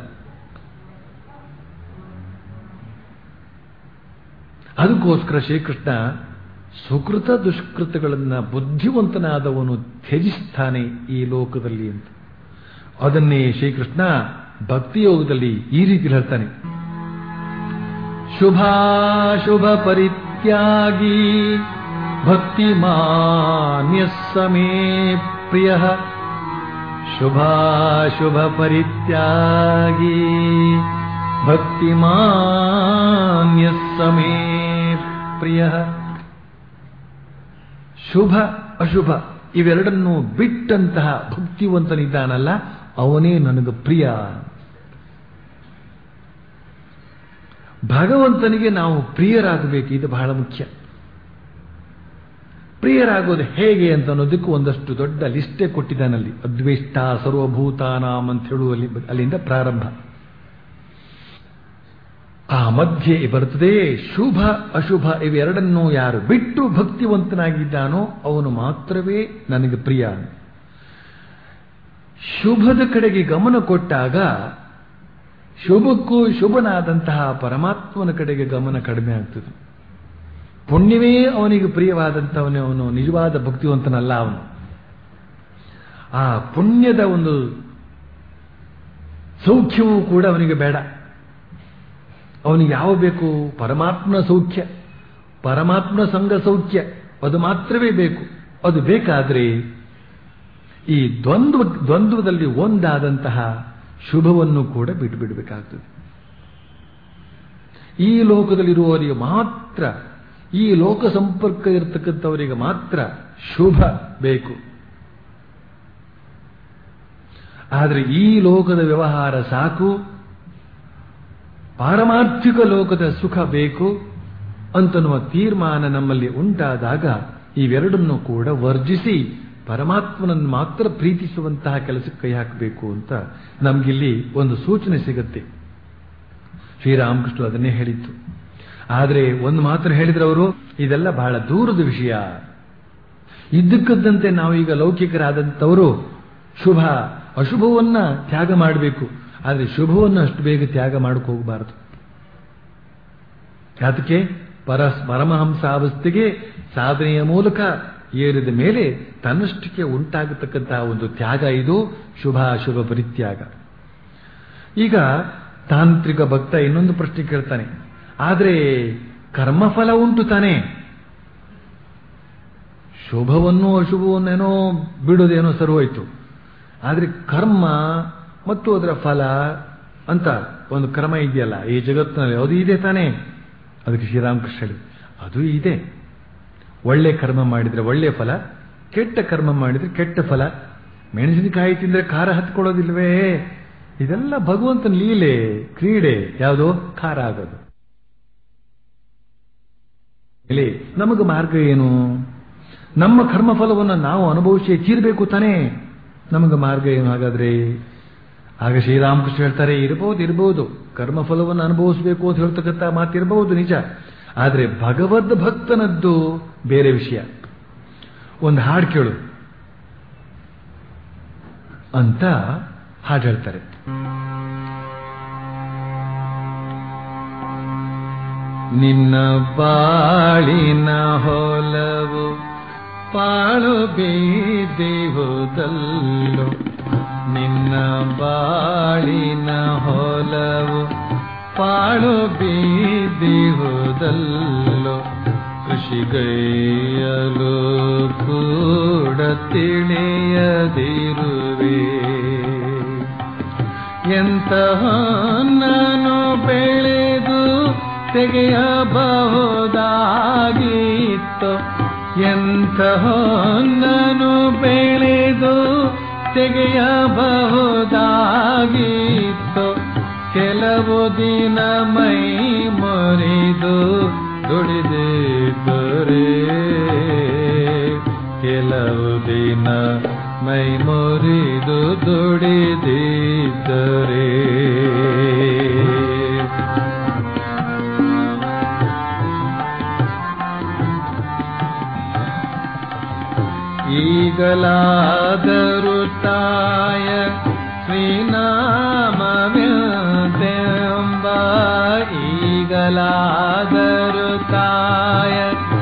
ಅದಕ್ಕೋಸ್ಕರ ಶ್ರೀಕೃಷ್ಣ ಸುಕೃತ ದುಷ್ಕೃತಗಳನ್ನ ಬುದ್ಧಿವಂತನಾದವನು ತ್ಯಜಿಸ್ತಾನೆ ಈ ಲೋಕದಲ್ಲಿ ಅಂತ ಅದನ್ನೇ ಶ್ರೀಕೃಷ್ಣ ಭಕ್ತಿಯೋಗದಲ್ಲಿ ಈ ರೀತಿ ಹೇಳ್ತಾನೆ ಶುಭಾಶುಭ ಪರಿತ್ಯಾಗಿ ಭಕ್ತಿಮಾನ್ಯ ಸಮೇ ಪ್ರಿಯ ಶುಭಾಶುಭ ಪರಿತ್ಯಾಗಿ ಭಕ್ತಿಮಾನ್ಯ ಸಮೇ ಪ್ರಿಯ ಶುಭ ಅಶುಭ ಇವೆರಡನ್ನು ಬಿಟ್ಟಂತಹ ಭಕ್ತಿವಂತನಿದ್ದಾನಲ್ಲ ಅವನೇ ನನಗೆ ಪ್ರಿಯ ಭಗವಂತನಿಗೆ ನಾವು ಪ್ರಿಯರಾಗಬೇಕು ಇದು ಬಹಳ ಮುಖ್ಯ ಪ್ರಿಯರಾಗೋದು ಹೇಗೆ ಅಂತ ಅನ್ನೋದಕ್ಕೂ ಒಂದಷ್ಟು ದೊಡ್ಡ ಲಿಸ್ಟೇ ಕೊಟ್ಟಿದ್ದಾನಲ್ಲಿ ಅದ್ವೇಷ್ಟ ಸರ್ವಭೂತಾನಾಮ್ ಅಂತ ಹೇಳುವಲ್ಲಿ ಅಲ್ಲಿಂದ ಪ್ರಾರಂಭ ಆ ಮಧ್ಯೆ ಬರುತ್ತದೆ ಶುಭ ಅಶುಭ ಇವೆರಡನ್ನೂ ಯಾರು ಬಿಟ್ಟು ಭಕ್ತಿವಂತನಾಗಿದ್ದಾನೋ ಅವನು ಮಾತ್ರವೇ ನನಗೆ ಪ್ರಿಯ ಶುಭದ ಕಡೆಗೆ ಗಮನ ಕೊಟ್ಟಾಗ ಶುಭಕ್ಕೂ ಶುಭನಾದಂತಹ ಪರಮಾತ್ಮನ ಕಡೆಗೆ ಗಮನ ಕಡಿಮೆ ಆಗ್ತದೆ ಪುಣ್ಯವೇ ಅವನಿಗೆ ಪ್ರಿಯವಾದಂಥವನೇ ಅವನು ನಿಜವಾದ ಭಕ್ತಿವಂತನಲ್ಲ ಅವನು ಆ ಪುಣ್ಯದ ಒಂದು ಸೌಖ್ಯವೂ ಕೂಡ ಅವನಿಗೆ ಬೇಡ ಅವನಿಗೆ ಯಾವ ಬೇಕು ಪರಮಾತ್ಮನ ಸೌಖ್ಯ ಪರಮಾತ್ಮನ ಸಂಘ ಸೌಖ್ಯ ಅದು ಮಾತ್ರವೇ ಬೇಕು ಅದು ಬೇಕಾದ್ರೆ ಈ ದ್ವಂದ್ವ ದ್ವಂದ್ವದಲ್ಲಿ ಒಂದಾದಂತಹ ಶುಭವನ್ನು ಕೂಡ ಬಿಟ್ಟು ಬಿಡಬೇಕಾಗ್ತದೆ ಈ ಲೋಕದಲ್ಲಿರುವವರಿಗೆ ಮಾತ್ರ ಈ ಲೋಕ ಸಂಪರ್ಕ ಇರತಕ್ಕಂಥವರಿಗೆ ಮಾತ್ರ ಶುಭ ಬೇಕು ಆದರೆ ಈ ಲೋಕದ ವ್ಯವಹಾರ ಸಾಕು ಪಾರಮಾರ್ಥಿಕ ಲೋಕದ ಸುಖ ಬೇಕು ಅಂತನ್ನುವ ತೀರ್ಮಾನ ನಮ್ಮಲ್ಲಿ ಉಂಟಾದಾಗ ಇವೆರಡನ್ನು ಕೂಡ ವರ್ಜಿಸಿ ಪರಮಾತ್ಮನನ್ನು ಮಾತ್ರ ಪ್ರೀತಿಸುವಂತಹ ಕೆಲಸಕ್ಕೆ ಕೈ ಹಾಕಬೇಕು ಅಂತ ನಮಗಿಲ್ಲಿ ಒಂದು ಸೂಚನೆ ಸಿಗುತ್ತೆ ಶ್ರೀರಾಮಕೃಷ್ಣ ಅದನ್ನೇ ಹೇಳಿತ್ತು ಆದರೆ ಒಂದು ಮಾತ್ರ ಹೇಳಿದ್ರವರು ಇದೆಲ್ಲ ಬಹಳ ದೂರದ ವಿಷಯ ಇದ್ದಕ್ಕದ್ದಂತೆ ನಾವೀಗ ಲೌಕಿಕರಾದಂಥವರು ಶುಭ ಅಶುಭವನ್ನ ತ್ಯಾಗ ಮಾಡಬೇಕು ಆದರೆ ಶುಭವನ್ನು ಅಷ್ಟು ಬೇಗ ತ್ಯಾಗ ಮಾಡಕ್ಕೆ ಹೋಗಬಾರದು ಅದಕ್ಕೆ ಪರ ಪರಮಹಂಸಾವಸ್ಥೆಗೆ ಸಾಧನೆಯ ಮೂಲಕ ಏರಿದ ಮೇಲೆ ತನ್ನಷ್ಟಕ್ಕೆ ಉಂಟಾಗತಕ್ಕಂತಹ ಒಂದು ತ್ಯಾಗ ಇದು ಶುಭ ಅಶುಭ ಪರಿತ್ಯಾಗ ಈಗ ತಾಂತ್ರಿಕ ಭಕ್ತ ಇನ್ನೊಂದು ಪ್ರಶ್ನೆ ಕೇಳ್ತಾನೆ ಆದರೆ ಕರ್ಮಫಲ ಉಂಟು ತಾನೆ ಶುಭವನ್ನು ಅಶುಭವನ್ನೇನೋ ಬಿಡೋದೇನೋ ಸರಿಹೋಯ್ತು ಆದರೆ ಕರ್ಮ ಮತ್ತು ಅದರ ಫಲ ಅಂತ ಒಂದು ಕ್ರಮ ಇದೆಯಲ್ಲ ಈ ಜಗತ್ತಿನಲ್ಲಿ ಅದು ಇದೆ ತಾನೇ ಅದಕ್ಕೆ ಶ್ರೀರಾಮಕೃಷ್ಣ ಹೇಳಿ ಅದು ಇದೆ ಒಳ್ಳೆ ಕರ್ಮ ಮಾಡಿದ್ರೆ ಒಳ್ಳೆ ಫಲ ಕೆಟ್ಟ ಕರ್ಮ ಮಾಡಿದ್ರೆ ಕೆಟ್ಟ ಫಲ ಮೆಣಸಿನಕಾಯಿ ತಿಂದ್ರೆ ಖಾರ ಹತ್ಕೊಳ್ಳೋದಿಲ್ವೇ ಇದೆಲ್ಲ ಭಗವಂತನ ಲೀಲೆ ಕ್ರೀಡೆ ಯಾವುದೋ ಖಾರ ಆಗೋದು ಇಲ್ಲಿ ನಮಗೆ ಮಾರ್ಗ ಏನು ನಮ್ಮ ಕರ್ಮಫಲವನ್ನು ನಾವು ಅನುಭವಿಸಿ ತೀರ್ಬೇಕು ತಾನೇ ನಮಗೆ ಮಾರ್ಗ ಏನು ಹಾಗಾದ್ರೆ ಆಗ ಶ್ರೀರಾಮಕೃಷ್ಣ ಹೇಳ್ತಾರೆ ಇರಬಹುದು ಇರಬಹುದು ಕರ್ಮಫಲವನ್ನು ಅನುಭವಿಸಬೇಕು ಅಂತ ಹೇಳ್ತಕ್ಕಂಥ ಮಾತಿರಬಹುದು ನಿಜ ಆದರೆ ಭಗವದ್ ಭಕ್ತನದ್ದು ಬೇರೆ ವಿಷಯ ಒಂದು ಹಾಡು ಕೇಳು ಅಂತ ಹಾಡು ಹೇಳ್ತಾರೆ ನಿನ್ನ ಬಾಳಿನ ಹೊಲವು ಪಾಳು ಬೀದಿಹುದಲ್ಲೋ ನಿನ್ನ ಬಾಳಿನ ಹೊಲವು ಪಾಳು ಬೀದಿಹುದಲ್ಲೋ ಕೃಷಿಗೈಯಲು ಕೂಡ ತಿಳಿಯದಿರುವೆ ಎಂತಹ ನಾನು ಬೆಳೆದು ತೆಗೆಯಬಹುದಾಗಿತ್ತು ಎಂತಹ ನಾನು ಬೆಳೆದು ತೆಗೆಯಬಹುದಾಗಿತ್ತು ಕೆಲವು ದಿನ ಮೈ ಮುರಿದು ದುಡಿದಿದ್ದರೆ ಕೆಲವು ದಿನ ಮೈ ಮುರಿದು ದುಡಿದಿದ್ದರೆ ಈಗಲಾದರೂ ತಾಯ ಶ್ರೀನಾಮವೆಂಬ ಈಗಲಾದರೂ ತಾಯ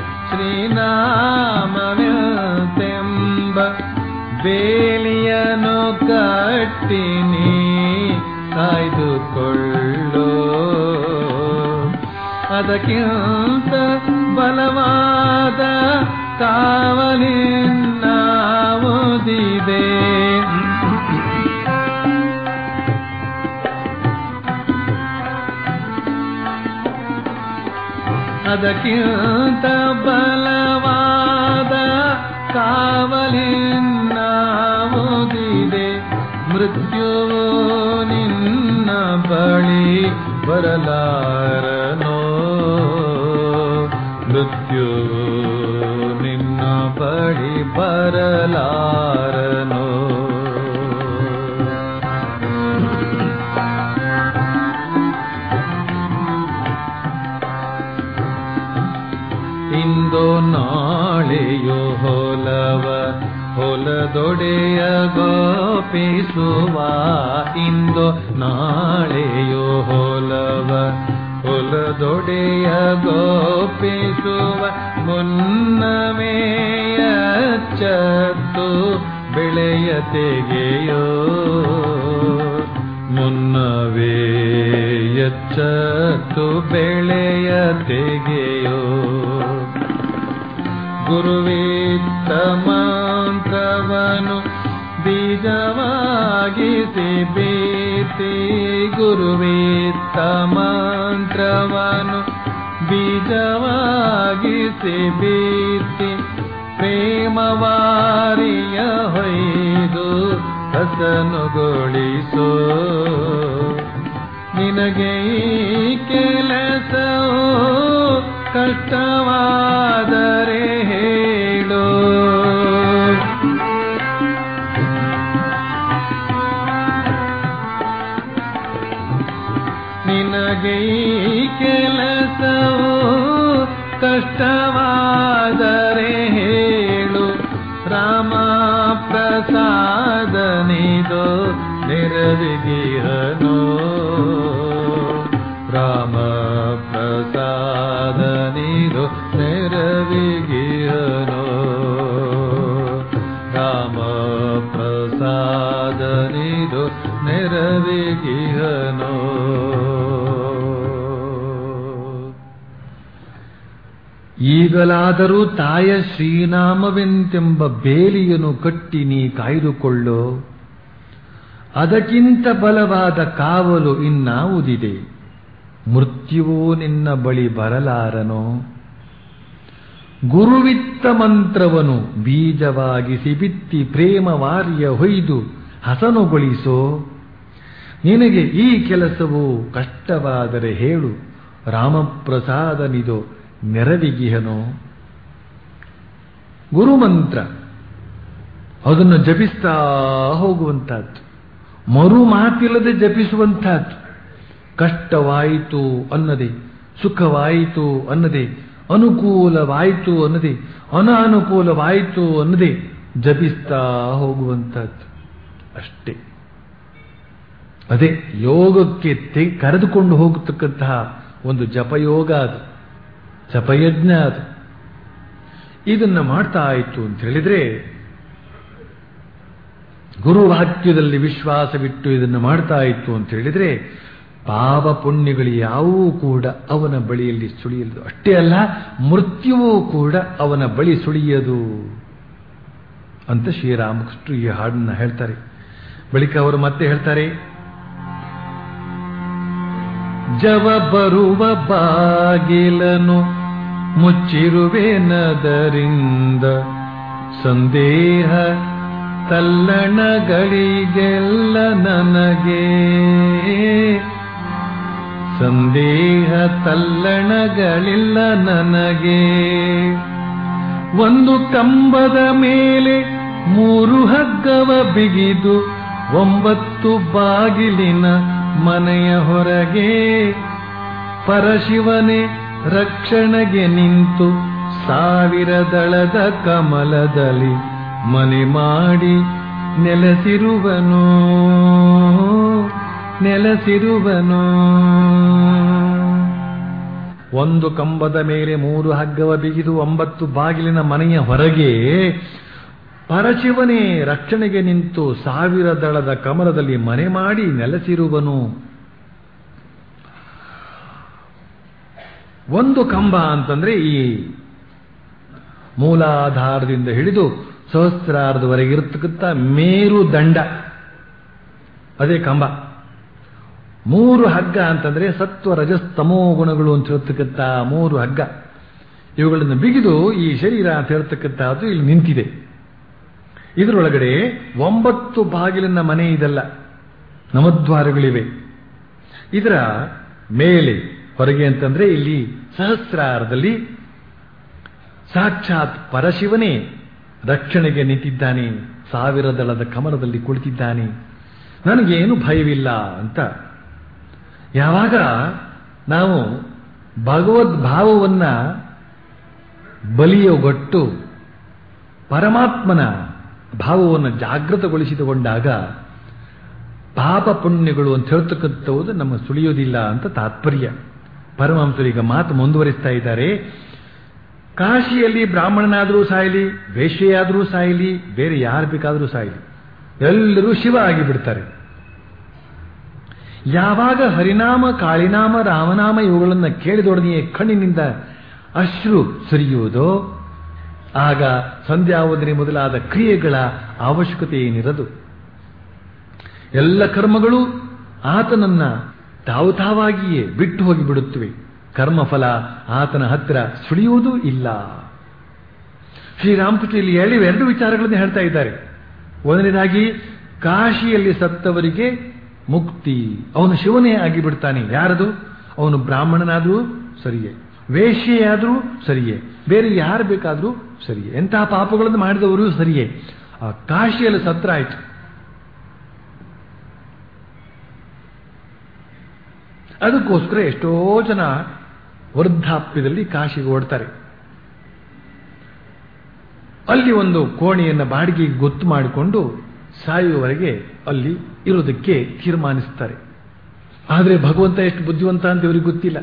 ಶ್ರೀನಾಮವೆಂಬ ಬೇಲಿಯನು ಕಟ್ಟಿನಿ ಕಾಯ್ದುಕೊಳ್ಳೋ ಅದಕ್ಕಿಂತ ಬಲವಾದ ಕಾವಲಿನ್ನಾವುದಿದೆ ಅದಕ್ಕಿಂತ ಬಲವಾದ ಕಾವಲಿನ್ನಾವುದಿದೆ ಮೃತ್ಯುವು ನಿನ್ನ ಬಳಿ ಬರಲಾರನೋ ಮೃತ್ಯುವು ನಿನ್ನ ಬಳಿ ಬರಲಾರನೋ ಇಂದು ನಾಳೆಯೋ ಹೊಲವ ಹೊಲದೊಡೆಯ ಗೋಪಿಸುವ ಇಂದು ನಾಳೆಯೋ ಹೊಲವ ಹೊಲದೊಡೆಯ ಗೋಪಿಸುವ ಮುನ್ನಮೇಯ ಚತ್ತು ಬೆಳೆಯ ತೆಗೆಯೋ ಮುನ್ನವೇ ಎಚ್ಚತ್ತು ಬೆಳೆಯ ತೆಗೆಯೋ ಗುರುವಿತ್ತ ಮಂತ್ರವನು ಬೀಜವಾಗಿಸಿ ಬೀತಿ ಗುರುವಿತ್ತ ಮಂತ್ರವನು ಬೀಜವಾಗಿಸಿ ಬೀತಿ ಪ್ರೇಮವಾರಿಯ ಹೊಯ್ದು ಹಸನುಗೊಳಿಸೋ ನಿನಗೆ ಈ ಕೆಲಸವು ಕಷ್ಟವಾದರೆ ಹೇಳು ನಿನಗೆ ಈ ಕೆಲಸವು ಕಷ್ಟವಾದರೆ ಹೇಳು ರಾಮ ಪ್ರಸಾದನಿದು ನೆರವಿಗಿಹನೋ ರಾಮ ಪ್ರಸಾದನಿದು ನೆರವಿಗಿಹನೋ ರಾಮ ಪ್ರಸಾದನಿದು ನೆರವಿಗಿಹನೋ ಈಗಲಾದರೂ ತಾಯ ಶ್ರೀನಾಮವೆಂತೆಂಬ ಬೇಲಿಯನ್ನು ಕಟ್ಟಿ ನೀ ಕಾಯ್ದುಕೊಳ್ಳೋ ಅದಕ್ಕಿಂತ ಬಲವಾದ ಕಾವಲು ಇನ್ನಾವುದಿದೆ ಮೃತ್ಯುವು ನಿನ್ನ ಬಳಿ ಬರಲಾರನೋ ಗುರುವಿತ್ತ ಮಂತ್ರವನು ಬೀಜವಾಗಿಸಿ ಬಿತ್ತಿ ಪ್ರೇಮ ವಾರ್ಯ ಹೊಯ್ದು ಹಸನುಗೊಳಿಸೋ ನಿನಗೆ ಈ ಕೆಲಸವು ಕಷ್ಟವಾದರೆ ಹೇಳು ರಾಮಪ್ರಸಾದನಿದು ನೆರವಿಗಿಹನೋ ಗುರುಮಂತ್ರ ಅದನ್ನು ಜಪಿಸ್ತಾ ಹೋಗುವಂತಹದ್ದು ಮರು ಮಾತಿಲ್ಲದೆ ಜಪಿಸುವಂತಹದ್ದು ಕಷ್ಟವಾಯಿತು ಅನ್ನದೆ ಸುಖವಾಯಿತು ಅನ್ನದೆ ಅನುಕೂಲವಾಯಿತು ಅನ್ನದೆ ಅನಾನುಕೂಲವಾಯಿತು ಅನ್ನದೆ ಜಪಿಸ್ತಾ ಹೋಗುವಂತಹದ್ದು ಅಷ್ಟೇ ಅದೇ ಯೋಗಕ್ಕೆ ತೆ ಕರೆದುಕೊಂಡು ಹೋಗತಕ್ಕಂತಹ ಒಂದು ಜಪಯೋಗ ಅದು ಜಪಯಜ್ಞ ಅದು ಇದನ್ನ ಮಾಡ್ತಾ ಆಯಿತು ಅಂತ ಹೇಳಿದ್ರೆ ಗುರುವಾಕ್ಯದಲ್ಲಿ ವಿಶ್ವಾಸವಿಟ್ಟು ಇದನ್ನು ಮಾಡ್ತಾ ಇತ್ತು ಅಂತ ಹೇಳಿದ್ರೆ ಪಾಪ ಪುಣ್ಯಗಳು ಯಾವುವೂ ಕೂಡ ಅವನ ಬಳಿಯಲ್ಲಿ ಸುಳಿಯಲು ಅಷ್ಟೇ ಅಲ್ಲ ಮೃತ್ಯುವೂ ಕೂಡ ಅವನ ಬಳಿ ಸುಳಿಯದು ಅಂತ ಶ್ರೀರಾಮಕೃಷ್ಣರು ಈ ಹಾಡನ್ನ ಹೇಳ್ತಾರೆ ಬಳಿಕ ಅವರು ಮತ್ತೆ ಹೇಳ್ತಾರೆ ಜವ ಬರುವ ಬಾಗಿಲನು ಮುಚ್ಚಿರುವೆನದರಿಂದ ಸಂದೇಹ ತಲ್ಲಣಗಳಿಗೆಲ್ಲ ನನಗೆ ಸಂದೇಹ ತಲ್ಲಣಗಳಿಲ್ಲ ನನಗೆ ಒಂದು ಕಂಬದ ಮೇಲೆ ಮೂರು ಹಗ್ಗವ ಬಿಗಿದು ಒಂಬತ್ತು ಬಾಗಿಲಿನ ಮನೆಯ ಹೊರಗೆ ಪರಶಿವನೇ ರಕ್ಷಣೆಗೆ ನಿಂತು ಸಾವಿರ ದಳದ ಕಮಲದಲ್ಲಿ ಮನೆ ಮಾಡಿ ನೆಲೆಸಿರುವನು ನೆಲೆಸಿರುವನು ಒಂದು ಕಂಬದ ಮೇಲೆ ಮೂರು ಹಗ್ಗವ ಬಿಗಿದು ಒಂಬತ್ತು ಬಾಗಿಲಿನ ಮನೆಯ ಹೊರಗೆ ಪರಶಿವನೇ ರಕ್ಷಣೆಗೆ ನಿಂತು ಸಾವಿರ ದಳದ ಕಮಲದಲ್ಲಿ ಮನೆ ಮಾಡಿ ನೆಲೆಸಿರುವನು ಒಂದು ಕಂಬ ಅಂತಂದ್ರೆ ಈ ಮೂಲಾಧಾರದಿಂದ ಹಿಡಿದು ಸಹಸ್ರಾರದವರೆಗೆ ಇರತಕ್ಕಂಥ ಮೇರು ದಂಡ ಅದೇ ಕಂಬ ಮೂರು ಹಗ್ಗ ಅಂತಂದ್ರೆ ಸತ್ವ ರಜಸ್ತಮೋ ಗುಣಗಳು ಅಂತ ಹೇಳ್ತಕ್ಕಂಥ ಮೂರು ಹಗ್ಗ ಇವುಗಳನ್ನು ಬಿಗಿದು ಈ ಶರೀರ ಅಂತ ಹೇಳ್ತಕ್ಕಂಥದ್ದು ಇಲ್ಲಿ ನಿಂತಿದೆ ಇದರೊಳಗಡೆ ಒಂಬತ್ತು ಬಾಗಿಲಿನ ಮನೆ ಇದಲ್ಲ ನವದ್ವಾರಗಳಿವೆ ಇದರ ಮೇಲೆ ಹೊರಗೆ ಅಂತಂದ್ರೆ ಇಲ್ಲಿ ಸಹಸ್ರಾರದಲ್ಲಿ ಸಾಕ್ಷಾತ್ ಪರಶಿವನೇ ರಕ್ಷಣೆಗೆ ನಿಂತಿದ್ದಾನೆ ಸಾವಿರ ದಳದ ಕಮಲದಲ್ಲಿ ಕುಳಿತಿದ್ದಾನೆ ನನಗೇನು ಭಯವಿಲ್ಲ ಅಂತ ಯಾವಾಗ ನಾವು ಭಗವದ್ ಭಾವವನ್ನ ಬಲಿಯಗೊಟ್ಟು ಪರಮಾತ್ಮನ ಭಾವವನ್ನು ಜಾಗೃತಗೊಳಿಸಿಕೊಂಡಾಗ ಪಾಪ ಪುಣ್ಯಗಳು ಅಂತ ಹೇಳ್ತಕ್ಕಂಥದ್ದು ನಮ್ಮ ಸುಳಿಯೋದಿಲ್ಲ ಅಂತ ತಾತ್ಪರ್ಯ ಪರಮಹಂಸರೀಗ ಮಾತು ಮುಂದುವರಿಸ್ತಾ ಇದ್ದಾರೆ ಕಾಶಿಯಲ್ಲಿ ಬ್ರಾಹ್ಮಣನಾದರೂ ಸಾಯಲಿ ವೇಶ್ಯೆಯಾದರೂ ಸಾಯಲಿ ಬೇರೆ ಯಾರು ಬೇಕಾದರೂ ಸಾಯಲಿ ಎಲ್ಲರೂ ಶಿವ ಆಗಿಬಿಡ್ತಾರೆ ಯಾವಾಗ ಹರಿನಾಮ ಕಾಳಿನಾಮ ರಾಮನಾಮ ಇವುಗಳನ್ನು ಕೇಳಿದೊಡನೆಯೇ ಕಣ್ಣಿನಿಂದ ಅಶ್ರು ಸುರಿಯುವುದೋ ಆಗ ಸಂಧ್ಯಾವಂದನೆ ಮೊದಲಾದ ಕ್ರಿಯೆಗಳ ಅವಶ್ಯಕತೆ ಏನಿರದು ಎಲ್ಲ ಕರ್ಮಗಳು ಆತನನ್ನ ತಾವು ತಾವಾಗಿಯೇ ಬಿಟ್ಟು ಹೋಗಿ ಬಿಡುತ್ತವೆ ಕರ್ಮಫಲ ಆತನ ಹತ್ತಿರ ಸುಳಿಯುವುದೂ ಇಲ್ಲ ಶ್ರೀರಾಮಕೃಷ್ಣ ಇಲ್ಲಿ ಹೇಳಿ ಎರಡು ವಿಚಾರಗಳನ್ನು ಹೇಳ್ತಾ ಇದ್ದಾರೆ ಒಂದನೇದಾಗಿ ಕಾಶಿಯಲ್ಲಿ ಸತ್ತವರಿಗೆ ಮುಕ್ತಿ ಅವನು ಶಿವನೇ ಆಗಿಬಿಡ್ತಾನೆ ಯಾರದು ಅವನು ಬ್ರಾಹ್ಮಣನಾದರೂ ಸರಿಯೇ ವೇಶ್ಯೆಯಾದರೂ ಸರಿಯೇ ಬೇರೆ ಯಾರು ಬೇಕಾದರೂ ಸರಿಯೇ ಎಂತಹ ಪಾಪಗಳನ್ನು ಮಾಡಿದವರು ಸರಿಯೇ ಆ ಕಾಶಿಯಲ್ಲಿ ಸತ್ರ ಆಯ್ತು ಅದಕ್ಕೋಸ್ಕರ ಎಷ್ಟೋ ಜನ ವೃದ್ಧಾಪ್ಯದಲ್ಲಿ ಕಾಶಿಗೆ ಓಡ್ತಾರೆ ಅಲ್ಲಿ ಒಂದು ಕೋಣೆಯನ್ನು ಬಾಡಿಗೆಗೆ ಗೊತ್ತು ಮಾಡಿಕೊಂಡು ಸಾಯುವವರೆಗೆ ಅಲ್ಲಿ ಇರೋದಕ್ಕೆ ತೀರ್ಮಾನಿಸ್ತಾರೆ ಆದರೆ ಭಗವಂತ ಎಷ್ಟು ಬುದ್ಧಿವಂತ ಅಂತ ಇವರಿಗೆ ಗೊತ್ತಿಲ್ಲ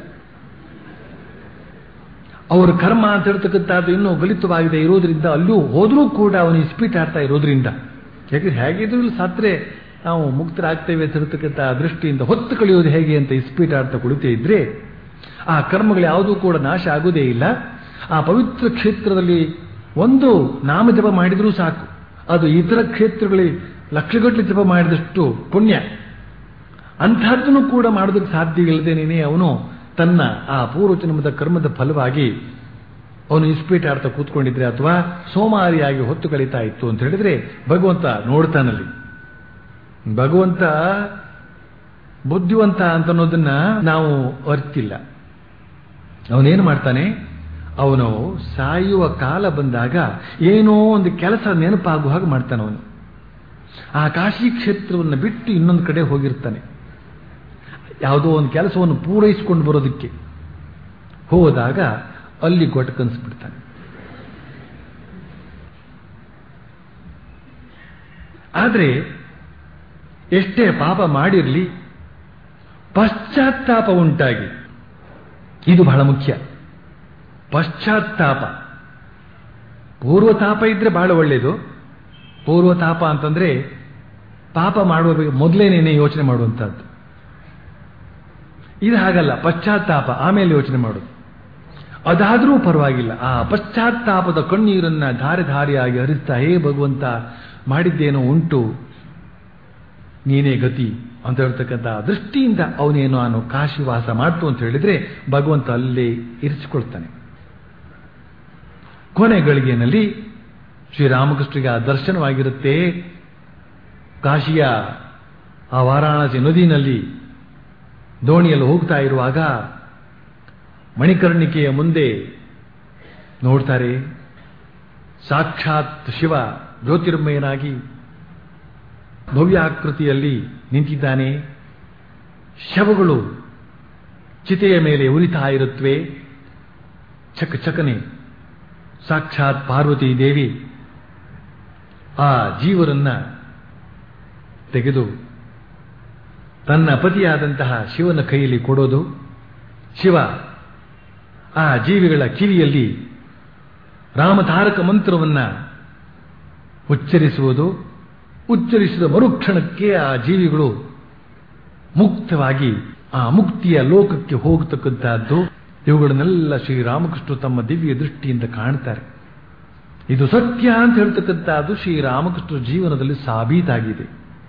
ಅವರ ಕರ್ಮ ಅಂತ ಹೇಳ್ತಕ್ಕಂಥದ್ದು ಇನ್ನೂ ಗಲಿತವಾಗಿದೆ ಇರೋದ್ರಿಂದ ಅಲ್ಲೂ ಹೋದ್ರೂ ಕೂಡ ಅವನು ಇಸ್ಪೀಟ್ ಆಡ್ತಾ ಇರೋದ್ರಿಂದ ಯಾಕಂದ್ರೆ ಹೇಗಿದ್ರು ಇಲ್ಲಿ ಸತ್ರೆ ನಾವು ಮುಕ್ತರಾಗ್ತೇವೆ ಅಂತ ಹೇಳ್ತಕ್ಕಂಥ ದೃಷ್ಟಿಯಿಂದ ಹೊತ್ತು ಕಳೆಯೋದು ಹೇಗೆ ಅಂತ ಇಸ್ಪೀಟ್ ಆಡ್ತಾ ಕುಳಿತೇ ಇದ್ರೆ ಆ ಕರ್ಮಗಳು ಯಾವುದೂ ಕೂಡ ನಾಶ ಆಗುವುದೇ ಇಲ್ಲ ಆ ಪವಿತ್ರ ಕ್ಷೇತ್ರದಲ್ಲಿ ಒಂದು ನಾಮ ಜಪ ಮಾಡಿದ್ರೂ ಸಾಕು ಅದು ಇತರ ಕ್ಷೇತ್ರಗಳಲ್ಲಿ ಲಕ್ಷಗಟ್ಟಲೆ ಜಪ ಮಾಡಿದಷ್ಟು ಪುಣ್ಯ ಅಂಥದ್ದನ್ನು ಕೂಡ ಮಾಡೋದಕ್ಕೆ ಸಾಧ್ಯ ಇಲ್ಲದೇನೆ ಅವನು ತನ್ನ ಆ ಪೂರ್ವಜನ್ಮದ ಕರ್ಮದ ಫಲವಾಗಿ ಅವನು ಇಸ್ಪೀಟ್ ಆಡ್ತಾ ಕೂತ್ಕೊಂಡಿದ್ರೆ ಅಥವಾ ಸೋಮಾರಿಯಾಗಿ ಹೊತ್ತು ಕಳೀತಾ ಇತ್ತು ಅಂತ ಹೇಳಿದ್ರೆ ಭಗವಂತ ನೋಡ್ತಾನಲ್ಲಿ ಭಗವಂತ ಬುದ್ಧಿವಂತ ಅಂತ ಅನ್ನೋದನ್ನ ನಾವು ಅರ್ತಿಲ್ಲ ಅವನೇನು ಮಾಡ್ತಾನೆ ಅವನು ಸಾಯುವ ಕಾಲ ಬಂದಾಗ ಏನೋ ಒಂದು ಕೆಲಸ ನೆನಪಾಗುವ ಹಾಗೆ ಮಾಡ್ತಾನೆ ಅವನು ಆ ಕಾಶಿ ಕ್ಷೇತ್ರವನ್ನು ಬಿಟ್ಟು ಇನ್ನೊಂದು ಕಡೆ ಹೋಗಿರ್ತಾನೆ ಯಾವುದೋ ಒಂದು ಕೆಲಸವನ್ನು ಪೂರೈಸಿಕೊಂಡು ಬರೋದಕ್ಕೆ ಹೋದಾಗ ಅಲ್ಲಿ ಗೊಟಕನ್ಸ್ಬಿಡ್ತಾನೆ ಆದರೆ ಎಷ್ಟೇ ಪಾಪ ಮಾಡಿರಲಿ ಪಶ್ಚಾತ್ತಾಪ ಉಂಟಾಗಿ ಇದು ಬಹಳ ಮುಖ್ಯ ಪಶ್ಚಾತ್ತಾಪ ಪೂರ್ವತಾಪ ಇದ್ರೆ ಬಹಳ ಒಳ್ಳೆಯದು ಪೂರ್ವತಾಪ ಅಂತಂದ್ರೆ ಪಾಪ ಮಾಡುವ ಮೊದಲೇನೇನೆ ಯೋಚನೆ ಮಾಡುವಂಥದ್ದು ಇದು ಹಾಗಲ್ಲ ಪಶ್ಚಾತ್ತಾಪ ಆಮೇಲೆ ಯೋಚನೆ ಮಾಡೋದು ಅದಾದರೂ ಪರವಾಗಿಲ್ಲ ಆ ಪಶ್ಚಾತ್ತಾಪದ ಕಣ್ಣೀರನ್ನ ಧಾರೆ ಧಾರೆಯಾಗಿ ಹರಿಸ್ತಾ ಹೇ ಭಗವಂತ ಮಾಡಿದ್ದೇನೋ ಉಂಟು ನೀನೇ ಗತಿ ಅಂತ ಹೇಳ್ತಕ್ಕಂಥ ದೃಷ್ಟಿಯಿಂದ ಅವನೇನು ನಾನು ಕಾಶಿವಾಸ ಮಾಡ್ತು ಅಂತ ಹೇಳಿದ್ರೆ ಭಗವಂತ ಅಲ್ಲೇ ಇರಿಸಿಕೊಳ್ತಾನೆ ಕೊನೆ ಗಳಿಗೆನಲ್ಲಿ ಶ್ರೀರಾಮಕೃಷ್ಣರಿಗೆ ಆ ದರ್ಶನವಾಗಿರುತ್ತೆ ಕಾಶಿಯ ಆ ವಾರಾಣಸಿ ನದಿನಲ್ಲಿ ದೋಣಿಯಲ್ಲಿ ಹೋಗ್ತಾ ಇರುವಾಗ ಮಣಿಕರ್ಣಿಕೆಯ ಮುಂದೆ ನೋಡ್ತಾರೆ ಸಾಕ್ಷಾತ್ ಶಿವ ಜ್ಯೋತಿರ್ಮಯನಾಗಿ ಭವ್ಯಾಕೃತಿಯಲ್ಲಿ ನಿಂತಿದ್ದಾನೆ ಶವಗಳು ಚಿತೆಯ ಮೇಲೆ ಉರಿತಾ ಇರುತ್ತವೆ ಚಕ ಚಕನೆ ಸಾಕ್ಷಾತ್ ಪಾರ್ವತಿ ದೇವಿ ಆ ಜೀವರನ್ನ ತೆಗೆದು ತನ್ನ ಪತಿಯಾದಂತಹ ಶಿವನ ಕೈಯಲ್ಲಿ ಕೊಡೋದು ಶಿವ ಆ ಜೀವಿಗಳ ಕಿವಿಯಲ್ಲಿ ರಾಮತಾರಕ ಮಂತ್ರವನ್ನ ಉಚ್ಚರಿಸುವುದು ಉಚ್ಚರಿಸಿದ ಮರುಕ್ಷಣಕ್ಕೆ ಆ ಜೀವಿಗಳು ಮುಕ್ತವಾಗಿ ಆ ಮುಕ್ತಿಯ ಲೋಕಕ್ಕೆ ಹೋಗತಕ್ಕಂತಹದ್ದು ಇವುಗಳನ್ನೆಲ್ಲ ಶ್ರೀರಾಮಕೃಷ್ಣ ತಮ್ಮ ದಿವ್ಯ ದೃಷ್ಟಿಯಿಂದ ಕಾಣ್ತಾರೆ ಇದು ಸತ್ಯ ಅಂತ ಹೇಳ್ತಕ್ಕಂಥದ್ದು ಶ್ರೀರಾಮಕೃಷ್ಣ ಜೀವನದಲ್ಲಿ ಸಾಬೀತಾಗಿದೆ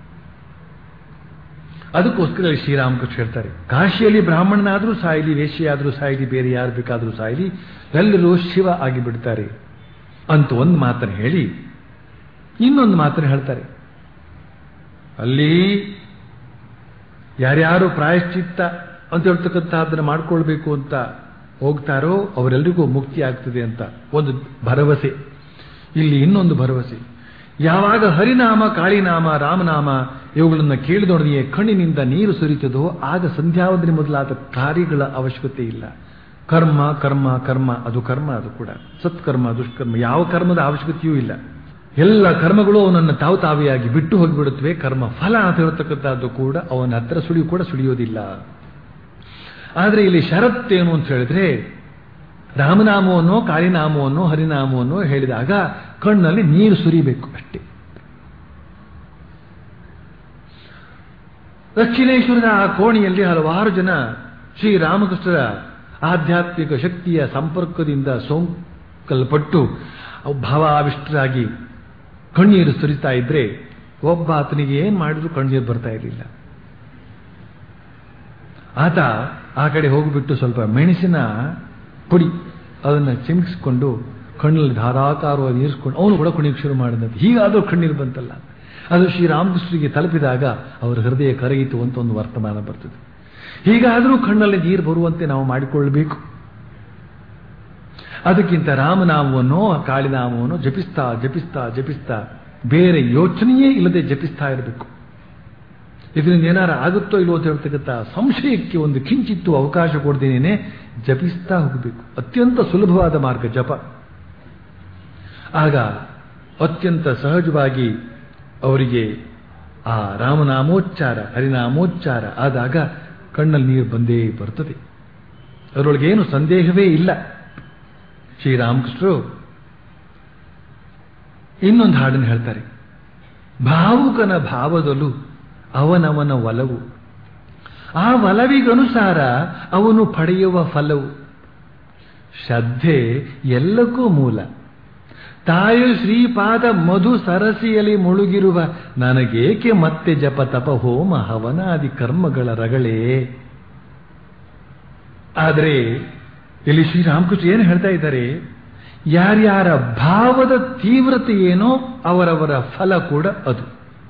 ಅದಕ್ಕೋಸ್ಕರ ಶ್ರೀರಾಮಕೃಷ್ಣ ಹೇಳ್ತಾರೆ ಕಾಶಿಯಲ್ಲಿ ಬ್ರಾಹ್ಮಣನಾದರೂ ಸಾಯಲಿ ವೇಶ್ಯಾದರೂ ಸಾಯಲಿ ಬೇರೆ ಯಾರು ಬೇಕಾದರೂ ಸಾಯಲಿ ಎಲ್ಲರೂ ಶಿವ ಆಗಿಬಿಡ್ತಾರೆ ಅಂತ ಒಂದು ಮಾತನ್ನು ಹೇಳಿ ಇನ್ನೊಂದು ಮಾತನ್ನು ಹೇಳ್ತಾರೆ ಅಲ್ಲಿ ಯಾರ್ಯಾರು ಪ್ರಾಯಶ್ಚಿತ್ತ ಅಂತ ಹೇಳ್ತಕ್ಕಂಥದ್ದನ್ನು ಮಾಡ್ಕೊಳ್ಬೇಕು ಅಂತ ಹೋಗ್ತಾರೋ ಅವರೆಲ್ಲರಿಗೂ ಮುಕ್ತಿ ಆಗ್ತದೆ ಅಂತ ಒಂದು ಭರವಸೆ ಇಲ್ಲಿ ಇನ್ನೊಂದು ಭರವಸೆ ಯಾವಾಗ ಹರಿನಾಮ ಕಾಳಿನಾಮ ರಾಮನಾಮ ಇವುಗಳನ್ನು ಕೇಳಿದೊಡನೆಯೇ ಕಣ್ಣಿನಿಂದ ನೀರು ಸುರಿತದೋ ಆಗ ಸಂಧ್ಯಾವಂದನೆ ಮೊದಲಾದ ಕಾರ್ಯಗಳ ಅವಶ್ಯಕತೆ ಇಲ್ಲ ಕರ್ಮ ಕರ್ಮ ಕರ್ಮ ಅದು ಕರ್ಮ ಅದು ಕೂಡ ಸತ್ಕರ್ಮ ದುಷ್ಕರ್ಮ ಯಾವ ಕರ್ಮದ ಅವಶ್ಯಕತೆಯೂ ಇಲ್ಲ ಎಲ್ಲ ಕರ್ಮಗಳು ಅವನನ್ನು ತಾವು ತಾವಿಯಾಗಿ ಬಿಟ್ಟು ಹೋಗಿಬಿಡುತ್ತವೆ ಕರ್ಮ ಫಲ ಅಂತ ಹೇಳ್ತಕ್ಕಂಥದ್ದು ಕೂಡ ಅವನ ಹತ್ರ ಸುಳಿಯು ಕೂಡ ಸುಳಿಯೋದಿಲ್ಲ ಆದರೆ ಇಲ್ಲಿ ಷರತ್ತೇನು ಅಂತ ಹೇಳಿದ್ರೆ ರಾಮನಾಮವನ್ನು ಕಾಳಿನಾಮವನ್ನು ಹರಿನಾಮವನ್ನು ಹೇಳಿದಾಗ ಕಣ್ಣಲ್ಲಿ ನೀರು ಸುರಿಬೇಕು ಅಷ್ಟೇ ದಕ್ಷಿಣೇಶ್ವರದ ಆ ಕೋಣೆಯಲ್ಲಿ ಹಲವಾರು ಜನ ಶ್ರೀರಾಮಕೃಷ್ಣರ ಆಧ್ಯಾತ್ಮಿಕ ಶಕ್ತಿಯ ಸಂಪರ್ಕದಿಂದ ಸೋಂಕಲ್ಪಟ್ಟು ಭಾವಾವಿಷ್ಟರಾಗಿ ಕಣ್ಣೀರು ಸುರಿತಾ ಇದ್ರೆ ಒಬ್ಬ ಆತನಿಗೆ ಏನ್ ಮಾಡಿದ್ರು ಕಣ್ಣೀರು ಬರ್ತಾ ಇರಲಿಲ್ಲ ಆತ ಆ ಕಡೆ ಹೋಗಿಬಿಟ್ಟು ಸ್ವಲ್ಪ ಮೆಣಸಿನ ಪುಡಿ ಅದನ್ನು ಚಿಮ್ಕಿಸ್ಕೊಂಡು ಕಣ್ಣಲ್ಲಿ ಧಾರಾಕಾರವಾಗಿ ನೀರಿಸ್ಕೊಂಡು ಅವನು ಕೂಡ ಕುಣಿಯಕ್ಕೆ ಶುರು ಮಾಡಿದಂತೆ ಹೀಗಾದರೂ ಕಣ್ಣೀರು ಬಂತಲ್ಲ ಅದು ಶ್ರೀರಾಮಕೃಷ್ಣರಿಗೆ ತಲುಪಿದಾಗ ಅವರ ಹೃದಯ ಕರಗಿತು ಅಂತ ಒಂದು ವರ್ತಮಾನ ಬರ್ತದೆ ಹೀಗಾದರೂ ಕಣ್ಣಲ್ಲಿ ನೀರು ಬರುವಂತೆ ನಾವು ಮಾಡಿಕೊಳ್ಳಬೇಕು ಅದಕ್ಕಿಂತ ರಾಮನಾಮವನ್ನು ಕಾಳಿನಾಮವನ್ನು ಜಪಿಸ್ತಾ ಜಪಿಸ್ತಾ ಜಪಿಸ್ತಾ ಬೇರೆ ಯೋಚನೆಯೇ ಇಲ್ಲದೆ ಜಪಿಸ್ತಾ ಇರಬೇಕು ಇದರಿಂದ ಏನಾರ ಆಗುತ್ತೋ ಇಲ್ಲೋ ಅಂತ ಹೇಳ್ತಕ್ಕಂಥ ಸಂಶಯಕ್ಕೆ ಒಂದು ಕಿಂಚಿತ್ತು ಅವಕಾಶ ಕೊಡ್ದೇನೆ ಜಪಿಸ್ತಾ ಹೋಗಬೇಕು ಅತ್ಯಂತ ಸುಲಭವಾದ ಮಾರ್ಗ ಜಪ ಆಗ ಅತ್ಯಂತ ಸಹಜವಾಗಿ ಅವರಿಗೆ ಆ ರಾಮನಾಮೋಚ್ಚಾರ ಹರಿನಾಮೋಚ್ಚಾರ ಆದಾಗ ಕಣ್ಣಲ್ಲಿ ನೀರು ಬಂದೇ ಬರ್ತದೆ ಅದರೊಳಗೆ ಏನು ಸಂದೇಹವೇ ಇಲ್ಲ ಶ್ರೀರಾಮಕೃಷ್ಣರು ಇನ್ನೊಂದು ಹಾಡನ್ನು ಹೇಳ್ತಾರೆ ಭಾವುಕನ ಭಾವದಲು ಅವನವನ ಒಲವು ಆ ಒಲವಿಗನುಸಾರ ಅವನು ಪಡೆಯುವ ಫಲವು ಶ್ರದ್ಧೆ ಎಲ್ಲಕ್ಕೂ ಮೂಲ ತಾಯು ಶ್ರೀಪಾದ ಮಧು ಸರಸಿಯಲ್ಲಿ ಮುಳುಗಿರುವ ನನಗೇಕೆ ಮತ್ತೆ ಜಪ ತಪ ಹೋಮ ಹವನಾದಿ ಕರ್ಮಗಳ ರಗಳೇ ಆದರೆ ಇಲ್ಲಿ ಶ್ರೀರಾಮಕೃಷ್ಣ ಏನು ಹೇಳ್ತಾ ಇದ್ದಾರೆ ಯಾರ್ಯಾರ ಭಾವದ ತೀವ್ರತೆ ಏನೋ ಅವರವರ ಫಲ ಕೂಡ ಅದು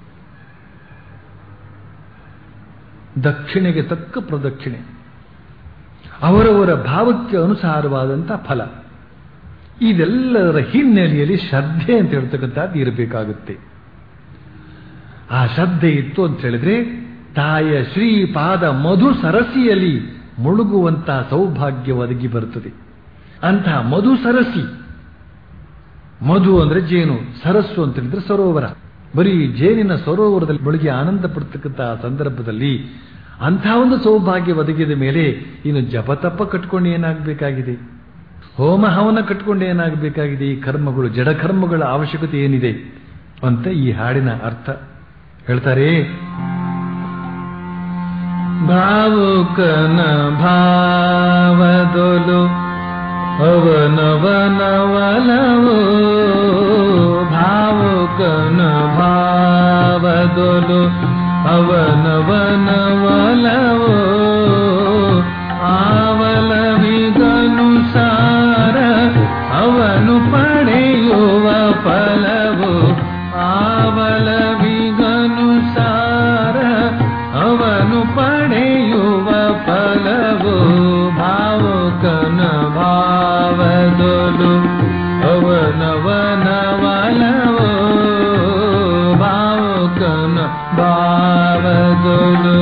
ದಕ್ಷಿಣೆಗೆ ತಕ್ಕ ಪ್ರದಕ್ಷಿಣೆ ಅವರವರ ಭಾವಕ್ಕೆ ಅನುಸಾರವಾದಂಥ ಫಲ ಇದೆಲ್ಲದರ ಹಿನ್ನೆಲೆಯಲ್ಲಿ ಶ್ರದ್ಧೆ ಅಂತ ಹೇಳ್ತಕ್ಕಂಥದ್ದು ಇರಬೇಕಾಗುತ್ತೆ ಆ ಶ್ರದ್ಧೆ ಇತ್ತು ಅಂತ ಹೇಳಿದ್ರೆ ತಾಯ ಶ್ರೀಪಾದ ಮಧು ಸರಸಿಯಲ್ಲಿ ಮುಳುಗುವಂತಹ ಸೌಭಾಗ್ಯ ಒದಗಿ ಬರುತ್ತದೆ ಅಂತಹ ಮಧು ಸರಸಿ ಮಧು ಅಂದ್ರೆ ಜೇನು ಸರಸ್ಸು ಅಂತ ಹೇಳಿದ್ರೆ ಸರೋವರ ಬರೀ ಜೇನಿನ ಸರೋವರದಲ್ಲಿ ಮುಳುಗಿ ಆನಂದ ಪಡ್ತಕ್ಕಂತಹ ಸಂದರ್ಭದಲ್ಲಿ ಅಂಥ ಒಂದು ಸೌಭಾಗ್ಯ ಒದಗಿದ ಮೇಲೆ ಇನ್ನು ಜಪತಪ್ಪ ಕಟ್ಕೊಂಡು ಏನಾಗಬೇಕಾಗಿದೆ ಹೋಮ ಹವನ ಕಟ್ಕೊಂಡು ಏನಾಗಬೇಕಾಗಿದೆ ಈ ಕರ್ಮಗಳು ಜಡಕರ್ಮಗಳ ಅವಶ್ಯಕತೆ ಏನಿದೆ ಅಂತ ಈ ಹಾಡಿನ ಅರ್ಥ ಹೇಳ್ತಾರೆ ಭಾವುಕನ ಭಾವದೊಲು ಅವನವನವಲವೋ ಭಾವುಕನ ಭಾವದೊಲು ಅವನವನವಲವೋ ಆವಲವಿಗನುಸಾರ ಅವನು ಪಡೆಯುವ ಫಲವು ಆವಲವಿಗನುಸಾರ ಅವನು ಪಡೆಯುವ ಫಲವು ಭಾವುಕನ ಭಾವದೊಲು ಅವನವನವಲವೋ ಭಾವುಕನ ಭಾವದೊಲು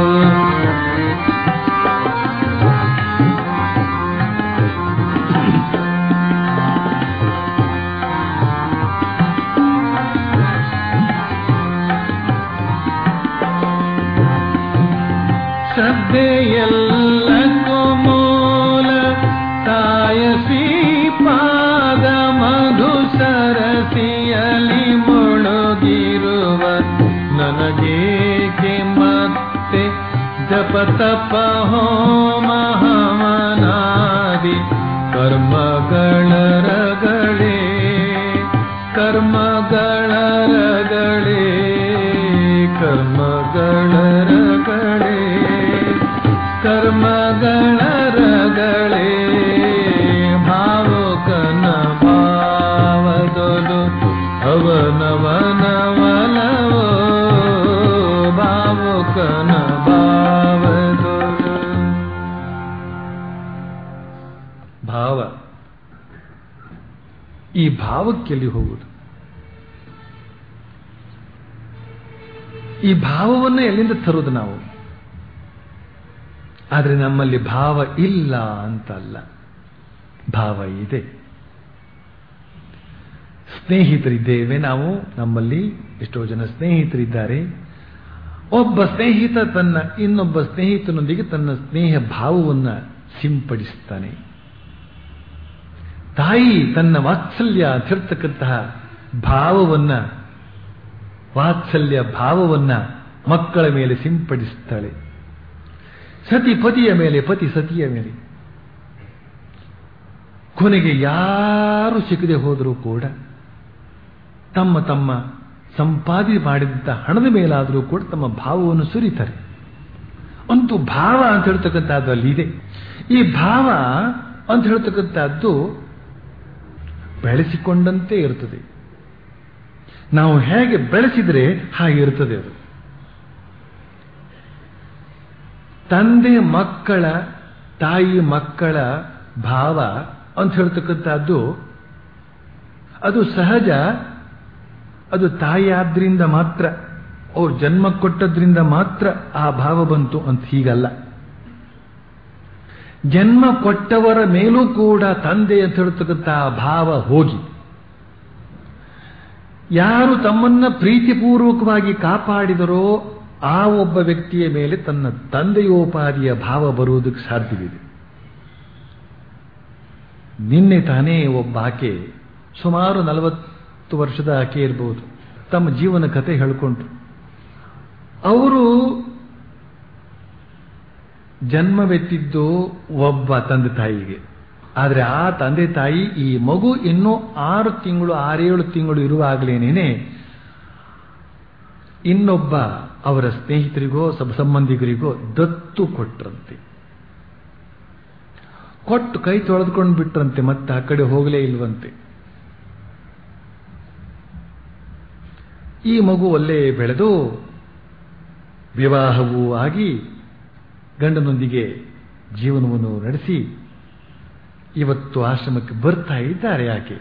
ಶ್ರದ್ಧೆಯಲ್ಲಕ್ಕೂ ಮೂಲ ತಾಯ ಶ್ರೀಪಾದ ಮಧು ಸರಸಿಯಲಿ ಮುಳುಗಿರುವ ನನಗೇಕೆ ಮತ್ತೆ ಜಪ ತಪ ಹೋಮ ಹವನಾದಿ ಕರ್ಮಗಳ ರಗಳೇ ಕರ್ಮಗಳ ರಗಳೇ ಕರ್ಮಗಳ ರಗಳೇ ಕರ್ಮಗಳ ರಗಳೇ ಭಾವುಕನ ಭಾವದೊಲು ಅವನವನವಲವೋ ಭಾವುಕನ ಭಾವದೊಲು ಭಾವ ಈ ಭಾವಕ್ಕೆ ಎಲ್ಲಿ ಹೋಗುವುದು ಈ ಭಾವವನ್ನು ಎಲ್ಲಿಂದ ತರುವುದು ನಾವು ಆದರೆ ನಮ್ಮಲ್ಲಿ ಭಾವ ಇಲ್ಲ ಅಂತಲ್ಲ ಭಾವ ಇದೆ ಸ್ನೇಹಿತರಿದ್ದೇವೆ ನಾವು ನಮ್ಮಲ್ಲಿ ಎಷ್ಟೋ ಜನ ಸ್ನೇಹಿತರಿದ್ದಾರೆ ಒಬ್ಬ ಸ್ನೇಹಿತ ತನ್ನ ಇನ್ನೊಬ್ಬ ಸ್ನೇಹಿತನೊಂದಿಗೆ ತನ್ನ ಸ್ನೇಹ ಭಾವವನ್ನು ಸಿಂಪಡಿಸ್ತಾನೆ ತಾಯಿ ತನ್ನ ವಾತ್ಸಲ್ಯ ಅಂತಿರ್ತಕ್ಕಂತಹ ಭಾವವನ್ನ ವಾತ್ಸಲ್ಯ ಭಾವವನ್ನ ಮಕ್ಕಳ ಮೇಲೆ ಸಿಂಪಡಿಸ್ತಾಳೆ ಸತಿ ಪತಿಯ ಮೇಲೆ ಪತಿ ಸತಿಯ ಮೇಲೆ ಕೊನೆಗೆ ಯಾರು ಸಿಕ್ಕದೆ ಹೋದರೂ ಕೂಡ ತಮ್ಮ ತಮ್ಮ ಸಂಪಾದನೆ ಮಾಡಿದಂಥ ಹಣದ ಮೇಲಾದರೂ ಕೂಡ ತಮ್ಮ ಭಾವವನ್ನು ಸುರಿತಾರೆ ಅಂತೂ ಭಾವ ಅಂತ ಹೇಳ್ತಕ್ಕಂಥದ್ದು ಅಲ್ಲಿದೆ ಈ ಭಾವ ಅಂತ ಹೇಳ್ತಕ್ಕಂಥದ್ದು ಬೆಳೆಸಿಕೊಂಡಂತೆ ಇರ್ತದೆ ನಾವು ಹೇಗೆ ಬೆಳೆಸಿದ್ರೆ ಹಾಗೆ ಇರ್ತದೆ ಅದು ತಂದೆ ಮಕ್ಕಳ ತಾಯಿ ಮಕ್ಕಳ ಭಾವ ಅಂತ ಹೇಳ್ತಕ್ಕಂಥದ್ದು ಅದು ಸಹಜ ಅದು ತಾಯಿ ಆದ್ರಿಂದ ಮಾತ್ರ ಅವ್ರು ಜನ್ಮ ಕೊಟ್ಟದ್ರಿಂದ ಮಾತ್ರ ಆ ಭಾವ ಬಂತು ಅಂತ ಹೀಗಲ್ಲ ಜನ್ಮ ಕೊಟ್ಟವರ ಮೇಲೂ ಕೂಡ ತಂದೆ ಅಂತ ಹೇಳ್ತಕ್ಕಂಥ ಆ ಭಾವ ಹೋಗಿ ಯಾರು ತಮ್ಮನ್ನ ಪ್ರೀತಿಪೂರ್ವಕವಾಗಿ ಕಾಪಾಡಿದರೋ ಆ ಒಬ್ಬ ವ್ಯಕ್ತಿಯ ಮೇಲೆ ತನ್ನ ತಂದೆಯೋಪಾದಿಯ ಭಾವ ಬರುವುದಕ್ಕೆ ಸಾಧ್ಯವಿದೆ ನಿನ್ನೆ ತಾನೇ ಒಬ್ಬ ಆಕೆ ಸುಮಾರು ನಲವತ್ತು ವರ್ಷದ ಆಕೆ ಇರಬಹುದು ತಮ್ಮ ಜೀವನ ಕತೆ ಹೇಳ್ಕೊಂಡ್ರು ಅವರು ಜನ್ಮವೆತ್ತಿದ್ದು ಒಬ್ಬ ತಂದೆ ತಾಯಿಗೆ ಆದರೆ ಆ ತಂದೆ ತಾಯಿ ಈ ಮಗು ಇನ್ನೂ ಆರು ತಿಂಗಳು ಆರೇಳು ತಿಂಗಳು ಇರುವಾಗಲೇನೇನೆ ಇನ್ನೊಬ್ಬ ಅವರ ಸ್ನೇಹಿತರಿಗೋ ಸಬ್ ಸಂಬಂಧಿಕರಿಗೋ ದತ್ತು ಕೊಟ್ರಂತೆ ಕೊಟ್ಟು ಕೈ ತೊಳೆದುಕೊಂಡು ಬಿಟ್ರಂತೆ ಮತ್ತೆ ಆ ಕಡೆ ಹೋಗಲೇ ಇಲ್ವಂತೆ ಈ ಮಗು ಅಲ್ಲೇ ಬೆಳೆದು ವಿವಾಹವೂ ಆಗಿ ಗಂಡನೊಂದಿಗೆ ಜೀವನವನ್ನು ನಡೆಸಿ ಇವತ್ತು ಆಶ್ರಮಕ್ಕೆ ಬರ್ತಾ ಇದ್ದಾರೆ ಯಾಕೆ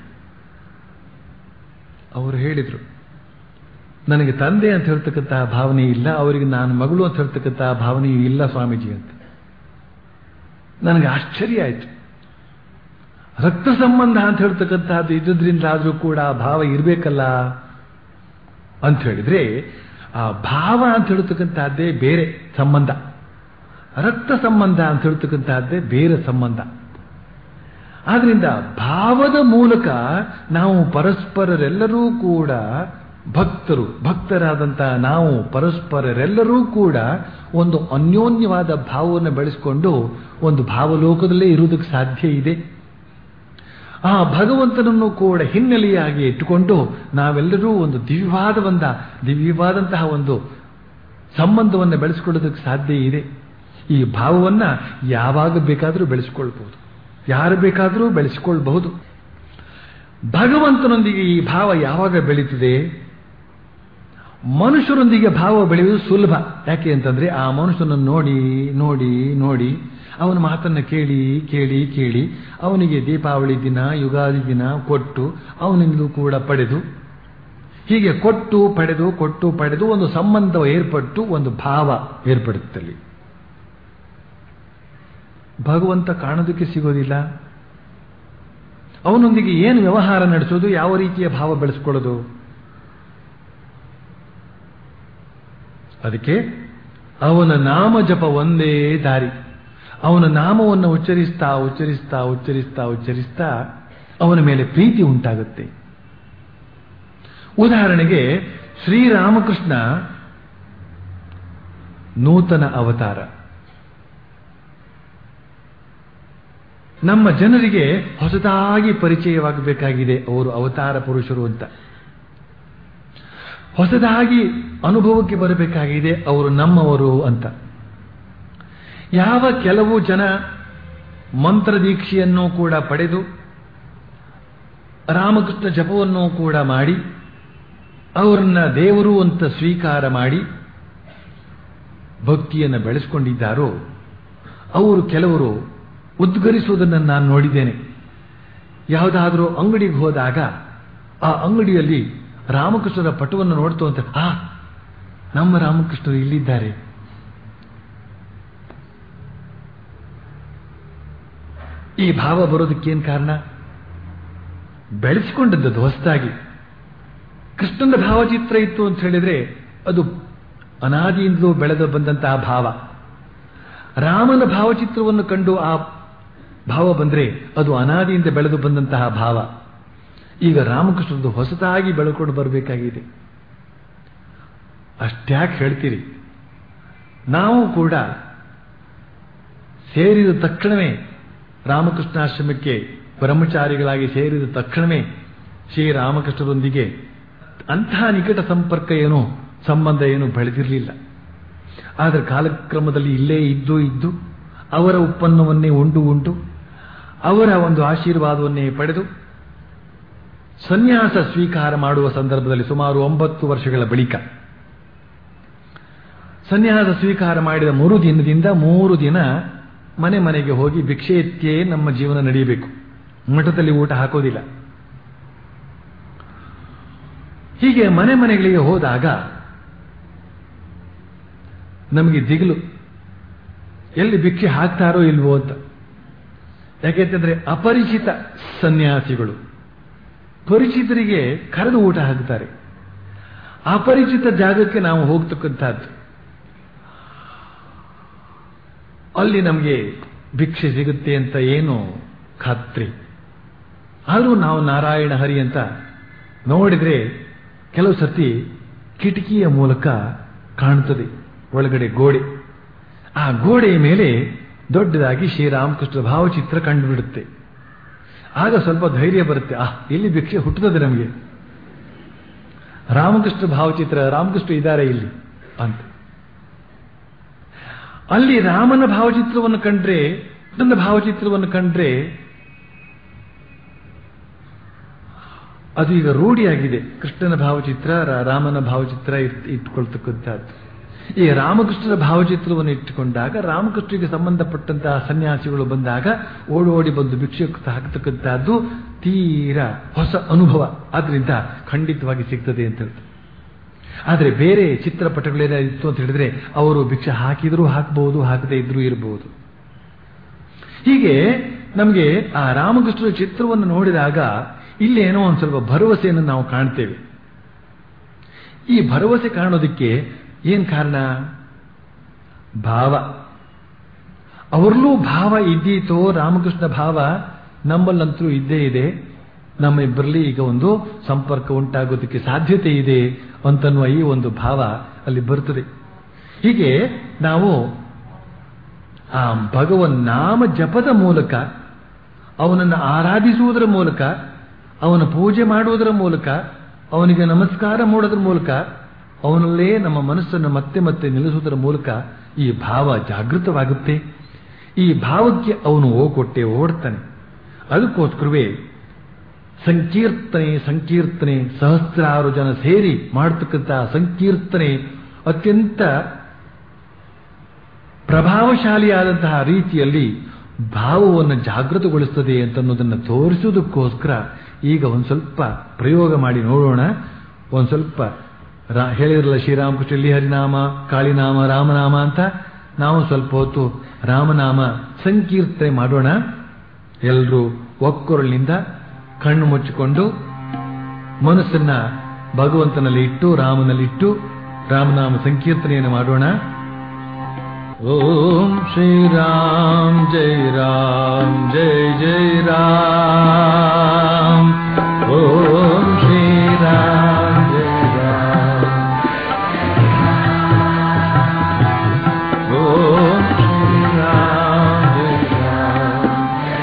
ಅವರು ಹೇಳಿದರು ನನಗೆ ತಂದೆ ಅಂತ ಹೇಳ್ತಕ್ಕಂತಹ ಭಾವನೆ ಇಲ್ಲ ಅವರಿಗೆ ನಾನು ಮಗಳು ಅಂತ ಹೇಳ್ತಕ್ಕಂತಹ ಭಾವನೆಯೂ ಇಲ್ಲ ಸ್ವಾಮೀಜಿ ಅಂತ ನನಗೆ ಆಶ್ಚರ್ಯ ಆಯಿತು ರಕ್ತ ಸಂಬಂಧ ಅಂತ ಹೇಳ್ತಕ್ಕಂತಹದ್ದು ಇದ್ದುದ್ರಿಂದಾದರೂ ಕೂಡ ಆ ಭಾವ ಇರಬೇಕಲ್ಲ ಅಂತ ಹೇಳಿದ್ರೆ ಆ ಭಾವ ಅಂತ ಹೇಳ್ತಕ್ಕಂತಹದ್ದೇ ಬೇರೆ ಸಂಬಂಧ ರಕ್ತ ಸಂಬಂಧ ಅಂತ ಹೇಳ್ತಕ್ಕಂತಹದ್ದೇ ಬೇರೆ ಸಂಬಂಧ ಆದ್ರಿಂದ ಭಾವದ ಮೂಲಕ ನಾವು ಪರಸ್ಪರರೆಲ್ಲರೂ ಕೂಡ ಭಕ್ತರು ಭಕ್ತರಾದಂತಹ ನಾವು ಪರಸ್ಪರರೆಲ್ಲರೂ ಕೂಡ ಒಂದು ಅನ್ಯೋನ್ಯವಾದ ಭಾವವನ್ನು ಬೆಳೆಸಿಕೊಂಡು ಒಂದು ಭಾವಲೋಕದಲ್ಲೇ ಇರುವುದಕ್ಕೆ ಸಾಧ್ಯ ಇದೆ ಆ ಭಗವಂತನನ್ನು ಕೂಡ ಹಿನ್ನೆಲೆಯಾಗಿ ಇಟ್ಟುಕೊಂಡು ನಾವೆಲ್ಲರೂ ಒಂದು ದಿವ್ಯವಾದ ಒಂದ ದಿವ್ಯವಾದಂತಹ ಒಂದು ಸಂಬಂಧವನ್ನು ಬೆಳೆಸಿಕೊಳ್ಳೋದಕ್ಕೆ ಸಾಧ್ಯ ಇದೆ ಈ ಭಾವವನ್ನ ಯಾವಾಗ ಬೇಕಾದರೂ ಬೆಳೆಸಿಕೊಳ್ಬಹುದು ಯಾರು ಬೇಕಾದರೂ ಬೆಳೆಸಿಕೊಳ್ಬಹುದು ಭಗವಂತನೊಂದಿಗೆ ಈ ಭಾವ ಯಾವಾಗ ಬೆಳೀತದೆ ಮನುಷ್ಯರೊಂದಿಗೆ ಭಾವ ಬೆಳೆಯುವುದು ಸುಲಭ ಯಾಕೆ ಅಂತಂದ್ರೆ ಆ ಮನುಷ್ಯನನ್ನು ನೋಡಿ ನೋಡಿ ನೋಡಿ ಅವನ ಮಾತನ್ನು ಕೇಳಿ ಕೇಳಿ ಕೇಳಿ ಅವನಿಗೆ ದೀಪಾವಳಿ ದಿನ ಯುಗಾದಿ ದಿನ ಕೊಟ್ಟು ಅವನಿಂದಲೂ ಕೂಡ ಪಡೆದು ಹೀಗೆ ಕೊಟ್ಟು ಪಡೆದು ಕೊಟ್ಟು ಪಡೆದು ಒಂದು ಸಂಬಂಧ ಏರ್ಪಟ್ಟು ಒಂದು ಭಾವ ಏರ್ಪಡುತ್ತಲ್ಲಿ ಭಗವಂತ ಕಾಣೋದಕ್ಕೆ ಸಿಗೋದಿಲ್ಲ ಅವನೊಂದಿಗೆ ಏನು ವ್ಯವಹಾರ ನಡೆಸೋದು ಯಾವ ರೀತಿಯ ಭಾವ ಬೆಳೆಸ್ಕೊಳ್ಳೋದು ಅದಕ್ಕೆ ಅವನ ನಾಮ ಜಪ ಒಂದೇ ದಾರಿ ಅವನ ನಾಮವನ್ನು ಉಚ್ಚರಿಸ್ತಾ ಉಚ್ಚರಿಸ್ತಾ ಉಚ್ಚರಿಸ್ತಾ ಉಚ್ಚರಿಸ್ತಾ ಅವನ ಮೇಲೆ ಪ್ರೀತಿ ಉಂಟಾಗುತ್ತೆ ಉದಾಹರಣೆಗೆ ಶ್ರೀರಾಮಕೃಷ್ಣ ನೂತನ ಅವತಾರ ನಮ್ಮ ಜನರಿಗೆ ಹೊಸದಾಗಿ ಪರಿಚಯವಾಗಬೇಕಾಗಿದೆ ಅವರು ಅವತಾರ ಪುರುಷರು ಅಂತ ಹೊಸದಾಗಿ ಅನುಭವಕ್ಕೆ ಬರಬೇಕಾಗಿದೆ ಅವರು ನಮ್ಮವರು ಅಂತ ಯಾವ ಕೆಲವು ಜನ ಮಂತ್ರ ದೀಕ್ಷೆಯನ್ನು ಕೂಡ ಪಡೆದು ರಾಮಕೃಷ್ಣ ಜಪವನ್ನು ಕೂಡ ಮಾಡಿ ಅವರನ್ನ ದೇವರು ಅಂತ ಸ್ವೀಕಾರ ಮಾಡಿ ಭಕ್ತಿಯನ್ನು ಬೆಳೆಸ್ಕೊಂಡಿದ್ದಾರೋ ಅವರು ಕೆಲವರು ಉದ್ಗರಿಸುವುದನ್ನು ನಾನು ನೋಡಿದ್ದೇನೆ ಯಾವುದಾದರೂ ಅಂಗಡಿಗೆ ಹೋದಾಗ ಆ ಅಂಗಡಿಯಲ್ಲಿ ರಾಮಕೃಷ್ಣರ ಪಟವನ್ನು ನೋಡ್ತು ಅಂತ ಆ ನಮ್ಮ ರಾಮಕೃಷ್ಣರು ಇಲ್ಲಿದ್ದಾರೆ ಈ ಭಾವ ಬರೋದಕ್ಕೇನು ಕಾರಣ ಬೆಳೆಸಿಕೊಂಡದ್ದು ಹೊಸದಾಗಿ ಕೃಷ್ಣನ ಭಾವಚಿತ್ರ ಇತ್ತು ಅಂತ ಹೇಳಿದ್ರೆ ಅದು ಅನಾದಿಯಿಂದಲೂ ಬೆಳೆದು ಬಂದಂತಹ ಭಾವ ರಾಮನ ಭಾವಚಿತ್ರವನ್ನು ಕಂಡು ಆ ಭಾವ ಬಂದ್ರೆ ಅದು ಅನಾದಿಯಿಂದ ಬೆಳೆದು ಬಂದಂತಹ ಭಾವ ಈಗ ರಾಮಕೃಷ್ಣದ್ದು ಹೊಸದಾಗಿ ಬೆಳ್ಕೊಂಡು ಬರಬೇಕಾಗಿದೆ ಅಷ್ಟ್ಯಾಕೆ ಹೇಳ್ತೀರಿ ನಾವು ಕೂಡ ಸೇರಿದ ತಕ್ಷಣವೇ ರಾಮಕೃಷ್ಣಾಶ್ರಮಕ್ಕೆ ಬ್ರಹ್ಮಚಾರಿಗಳಾಗಿ ಸೇರಿದ ತಕ್ಷಣವೇ ಶ್ರೀರಾಮಕೃಷ್ಣರೊಂದಿಗೆ ಅಂತಹ ನಿಕಟ ಸಂಪರ್ಕ ಏನು ಸಂಬಂಧ ಏನು ಬೆಳೆದಿರಲಿಲ್ಲ ಆದರೆ ಕಾಲಕ್ರಮದಲ್ಲಿ ಇಲ್ಲೇ ಇದ್ದು ಇದ್ದು ಅವರ ಉತ್ಪನ್ನವನ್ನೇ ಉಂಡು ಉಂಟು ಅವರ ಒಂದು ಆಶೀರ್ವಾದವನ್ನೇ ಪಡೆದು ಸನ್ಯಾಸ ಸ್ವೀಕಾರ ಮಾಡುವ ಸಂದರ್ಭದಲ್ಲಿ ಸುಮಾರು ಒಂಬತ್ತು ವರ್ಷಗಳ ಬಳಿಕ ಸನ್ಯಾಸ ಸ್ವೀಕಾರ ಮಾಡಿದ ಮೂರು ದಿನದಿಂದ ಮೂರು ದಿನ ಮನೆ ಮನೆಗೆ ಹೋಗಿ ಭಿಕ್ಷೆ ಎತ್ತಿಯೇ ನಮ್ಮ ಜೀವನ ನಡೆಯಬೇಕು ಮಠದಲ್ಲಿ ಊಟ ಹಾಕೋದಿಲ್ಲ ಹೀಗೆ ಮನೆ ಮನೆಗಳಿಗೆ ಹೋದಾಗ ನಮಗೆ ದಿಗಿಲು ಎಲ್ಲಿ ಭಿಕ್ಷೆ ಹಾಕ್ತಾರೋ ಇಲ್ವೋ ಅಂತ ಯಾಕೆಂತಂದ್ರೆ ಅಪರಿಚಿತ ಸನ್ಯಾಸಿಗಳು ಪರಿಚಿತರಿಗೆ ಕರೆದು ಊಟ ಹಾಕ್ತಾರೆ ಅಪರಿಚಿತ ಜಾಗಕ್ಕೆ ನಾವು ಹೋಗ್ತಕ್ಕಂಥದ್ದು ಅಲ್ಲಿ ನಮಗೆ ಭಿಕ್ಷೆ ಸಿಗುತ್ತೆ ಅಂತ ಏನು ಖಾತ್ರಿ ಆದರೂ ನಾವು ನಾರಾಯಣ ಹರಿ ಅಂತ ನೋಡಿದ್ರೆ ಕೆಲವು ಸರ್ತಿ ಕಿಟಕಿಯ ಮೂಲಕ ಕಾಣುತ್ತದೆ ಒಳಗಡೆ ಗೋಡೆ ಆ ಗೋಡೆಯ ಮೇಲೆ ದೊಡ್ಡದಾಗಿ ಶ್ರೀರಾಮಕೃಷ್ಣ ಭಾವಚಿತ್ರ ಕಂಡುಬಿಡುತ್ತೆ ಆಗ ಸ್ವಲ್ಪ ಧೈರ್ಯ ಬರುತ್ತೆ ಆ ಇಲ್ಲಿ ಭಿಕ್ಷೆ ಹುಟ್ಟುತ್ತದೆ ನಮಗೆ ರಾಮಕೃಷ್ಣ ಭಾವಚಿತ್ರ ರಾಮಕೃಷ್ಣ ಇದ್ದಾರೆ ಇಲ್ಲಿ ಅಂತ ಅಲ್ಲಿ ರಾಮನ ಭಾವಚಿತ್ರವನ್ನು ಕಂಡ್ರೆ ಕೃಷ್ಣನ ಭಾವಚಿತ್ರವನ್ನು ಕಂಡ್ರೆ ಅದು ಈಗ ರೂಢಿಯಾಗಿದೆ ಕೃಷ್ಣನ ಭಾವಚಿತ್ರ ರಾ- ರಾಮನ ಭಾವಚಿತ್ರ ಇಟ್- ಇಟ್ಕೊಳ್ತಕ್ಕಂಥದ್ದು ಈ ರಾಮಕೃಷ್ಣನ ಭಾವಚಿತ್ರವನ್ನು ಇಟ್ಟುಕೊಂಡಾಗ ರಾಮಕೃಷ್ಣರಿಗೆ ಸಂಬಂಧಪಟ್ಟಂತಹ ಸನ್ಯಾಸಿಗಳು ಬಂದಾಗ ಓಡೋಡಿ ಬಂದು ಭಿಕ್ಷೆ ಹಾಕತಕ್ಕಂತಹದ್ದು ತೀರಾ ಹೊಸ ಅನುಭವ ಆದ್ರಿಂದ ಖಂಡಿತವಾಗಿ ಸಿಗ್ತದೆ ಅಂತ ಹೇಳ್ತಾರೆ ಆದರೆ ಬೇರೆ ಚಿತ್ರಪಟಗಳೇನಾಗಿತ್ತು ಅಂತ ಹೇಳಿದ್ರೆ ಅವರು ಭಿಕ್ಷೆ ಹಾಕಿದರೂ ಹಾಕಬಹುದು ಹಾಕದೇ ಇದ್ರೂ ಇರಬಹುದು ಹೀಗೆ ನಮಗೆ ಆ ರಾಮಕೃಷ್ಣನ ಚಿತ್ರವನ್ನು ನೋಡಿದಾಗ ಇಲ್ಲೇನೋ ಒಂದು ಸ್ವಲ್ಪ ಭರವಸೆಯನ್ನು ನಾವು ಕಾಣ್ತೇವೆ ಈ ಭರವಸೆ ಕಾಣೋದಕ್ಕೆ ಏನ್ ಕಾರಣ ಭಾವ ಅವರಲ್ಲೂ ಭಾವ ಇದ್ದೀತೋ ರಾಮಕೃಷ್ಣ ಭಾವ ನಮ್ಮಲ್ಲಂತೂ ಇದ್ದೇ ಇದೆ ನಮ್ಮಿಬ್ಬರಲ್ಲಿ ಈಗ ಒಂದು ಸಂಪರ್ಕ ಉಂಟಾಗೋದಕ್ಕೆ ಸಾಧ್ಯತೆ ಇದೆ ಅಂತನ್ನುವ ಈ ಒಂದು ಭಾವ ಅಲ್ಲಿ ಬರ್ತದೆ ಹೀಗೆ ನಾವು ಆ ಭಗವನ್ ನಾಮ ಜಪದ ಮೂಲಕ ಅವನನ್ನು ಆರಾಧಿಸುವುದರ ಮೂಲಕ ಅವನ ಪೂಜೆ ಮಾಡುವುದರ ಮೂಲಕ ಅವನಿಗೆ ನಮಸ್ಕಾರ ಮಾಡೋದ್ರ ಮೂಲಕ ಅವನಲ್ಲೇ ನಮ್ಮ ಮನಸ್ಸನ್ನು ಮತ್ತೆ ಮತ್ತೆ ನಿಲ್ಲಿಸುವುದರ ಮೂಲಕ ಈ ಭಾವ ಜಾಗೃತವಾಗುತ್ತೆ ಈ ಭಾವಕ್ಕೆ ಅವನು ಓಗೊಟ್ಟೆ ಓಡ್ತಾನೆ ಅದಕ್ಕೋಸ್ಕರವೇ ಸಂಕೀರ್ತನೆ ಸಂಕೀರ್ತನೆ ಸಹಸ್ರಾರು ಜನ ಸೇರಿ ಮಾಡತಕ್ಕಂಥ ಸಂಕೀರ್ತನೆ ಅತ್ಯಂತ ಪ್ರಭಾವಶಾಲಿಯಾದಂತಹ ರೀತಿಯಲ್ಲಿ ಭಾವವನ್ನು ಜಾಗೃತಗೊಳಿಸ್ತದೆ ಅಂತನ್ನೋದನ್ನು ತೋರಿಸುವುದಕ್ಕೋಸ್ಕರ ಈಗ ಒಂದು ಸ್ವಲ್ಪ ಪ್ರಯೋಗ ಮಾಡಿ ನೋಡೋಣ ಒಂದು ಸ್ವಲ್ಪ ರಾ- ಹೇಳಿದ್ರಲ್ಲ ಶ್ರೀರಾಮಕೃಷ್ಣ ಇಲ್ಲಿ ಹರಿನಾಮ ಕಾಳಿನಾಮ ರಾಮನಾಮ ಅಂತ ನಾವು ಸ್ವಲ್ಪ ಹೊತ್ತು ರಾಮನಾಮ ಸಂಕೀರ್ತನೆ ಮಾಡೋಣ ಎಲ್ಲರೂ ಒಕ್ಕೊರಳಿನಿಂದ ಕಣ್ಣು ಮುಚ್ಚಿಕೊಂಡು ಮನಸ್ಸನ್ನ ಭಗವಂತನಲ್ಲಿ ಇಟ್ಟು ರಾಮನಲ್ಲಿ ಇಟ್ಟು ರಾಮನಾಮ ಸಂಕೀರ್ತನೆಯನ್ನು ಮಾಡೋಣ ಓಂ ಶ್ರೀರಾಮ್ ಜೈ ರಾಮ್ ಜೈ ಜೈ ರಾಮ್ ಓಂ ಶ್ರೀರಾಮ್ ಜೈ ರಾಮ್ ಓಂ ಶ್ರೀರಾಮ್ ಜೈ ರಾಮ್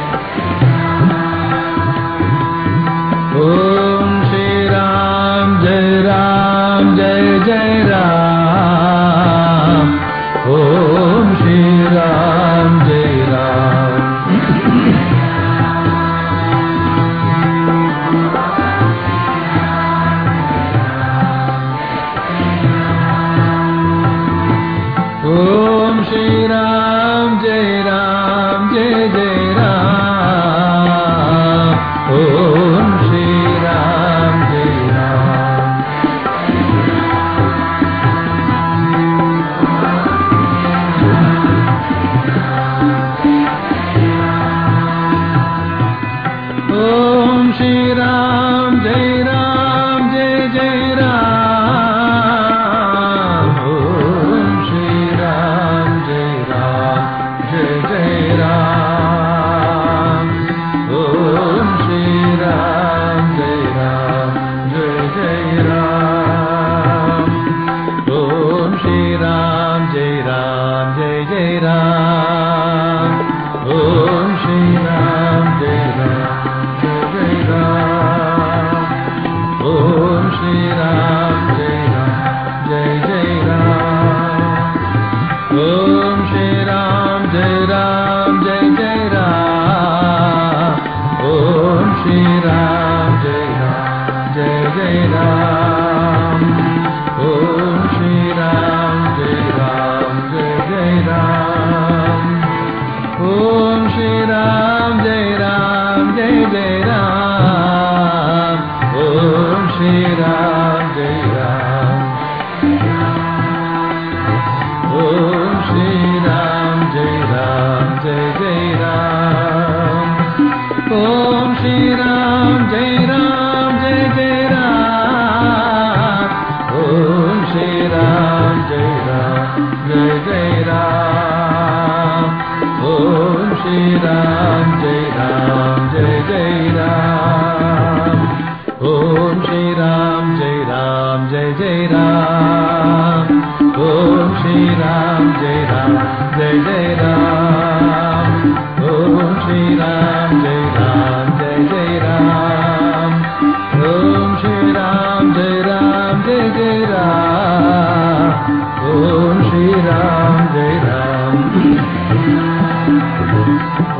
ಓಂ ಶ್ರೀರಾಮ್ ಜೈ ರಾಮ್ ಜೈ ಜೈ ರಾಮ್ ಓಂ ಶ್ರೀರಾಮ್ ಜೈ ರಾಮ್ ಓಂ ಶ್ರೀರಾಮ್ ಜೈ ರಾಮ್ ಜೈ ಜೈ ರಾಮ್ ಓಂ ಶ್ರೀರಾಮ್ ಜೈ ರಾಮ್ ಓಂ ಶ್ರೀರಾಮ್ ಜೈ ರಾಮ್ ಜೈ ಜೈ ರಾಮ್ ಓಂ ಶ್ರೀರಾಮ್ ಜೈ ರಾಮ್ ಜೈ ಜೈ ರಾಮ್ ಓಂ ಶ್ರೀರಾಮ್ ಜೈ ರಾಮ್ ಜೈ ಜೈ ರಾಮ್ ಓಂ ಶ್ರೀರಾಮ್ ಜೈ ರಾಮ್ ಜೈ ಜೈ ರಾಮ್ ಓಂ ಶ್ರೀರಾಮ್ ಜೈ ರಾಮ್ ಜೈ ಜೈ ರಾಮ್ ಓಂ ಶ್ರೀರಾಮ್ ಜೈ ರಾಮ್ ಜೈ ಜೈ ರಾಮ್ ಓಂ ಶ್ರೀರಾಮ್ ಜೈ ರಾಮ್ ಜೈ ಜೈ ರಾಮ್ ಓಂ ಶ್ರೀರಾಮ್ ಜೈ ರಾಮ್ ಜೈ ಜೈ ರಾಮ್ ಓಂ ಶ್ರೀರಾಮ್ ಜೈ ರಾಮ್ ಜೈ ಜೈ ರಾಮ್ ಓಂ ಶ್ರೀರಾಮ್ ಜೈ ರಾಮ್ ಜೈ ಜೈ ರಾಮ್ ಓಂ ಶ್ರೀರಾಮ್ ಜೈ ರಾಮ್ ಓಂ ಶ್ರೀರಾಮ್ ಜೈ ರಾಮ್ ಜೈ ಜೈ ರಾಮ್ ಓಂ ಶ್ರೀರಾಮ್ ಜೈ ರಾಮ್ ಜೈ ಜೈ ರಾಮ್ ಓಂ ಶ್ರೀರಾಮ್ ಜೈ ರಾಮ್ ಜೈ ಜೈ ರಾಮ್ ಓಂ ಶ್ರೀರಾಮ್ ಜೈ ರಾಮ್ ಜೈ ಜೈ ರಾಮ್ ಓಂ ಶ್ರೀರಾಮ್ ಜೈ ರಾಮ್ ಜೈ ಜೈ ರಾಮ್ ಓಂ ಶ್ರೀರಾಮ್ ಜೈ ರಾಮ್ ಜೈ ಜೈ ರಾಮ್ ಓಂ ಶ್ರೀರಾಮ್ ಜೈ ರಾಮ್ ಜೈ ಜೈ ರಾಮ್ ಓಂ ಶ್ರೀರಾಮ್ ಜೈ ರಾಮ್ ಜೈ ಜೈ ರಾಮ್ ಓಂ ಶ್ರೀರಾಮ್ ಜೈ ರಾಮ್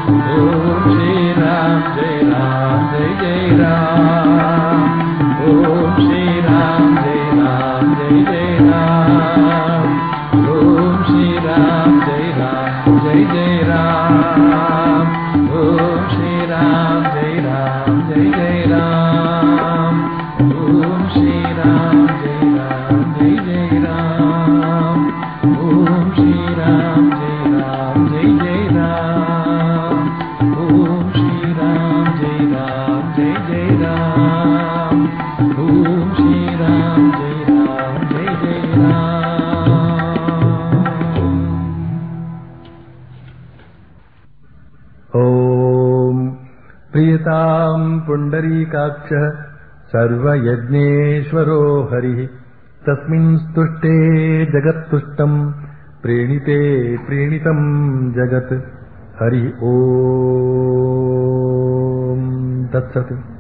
ओम श्री राम जय राम जय जय राम ओम श्री राम जय राम जय जय राम ओम श्री राम जय राम जय जय राम ओम श्री राम जय राम जय जय राम ओम श्री राम जय राम जय जय राम ओम श्री राम जय राम जय जय राम ओम श्री राम जय राम जय जय राम ओम श्री राम जय राम जय जय राम ॐ प्रियताम् पुण्डरीकाक्षः सर्वयज्ञेश्वरो हरिः तस्मिन् स्तुष्टे जगत्तुष्टम् प्रीणिते प्रीणितम् जगत् हरि ॐ तत्सत्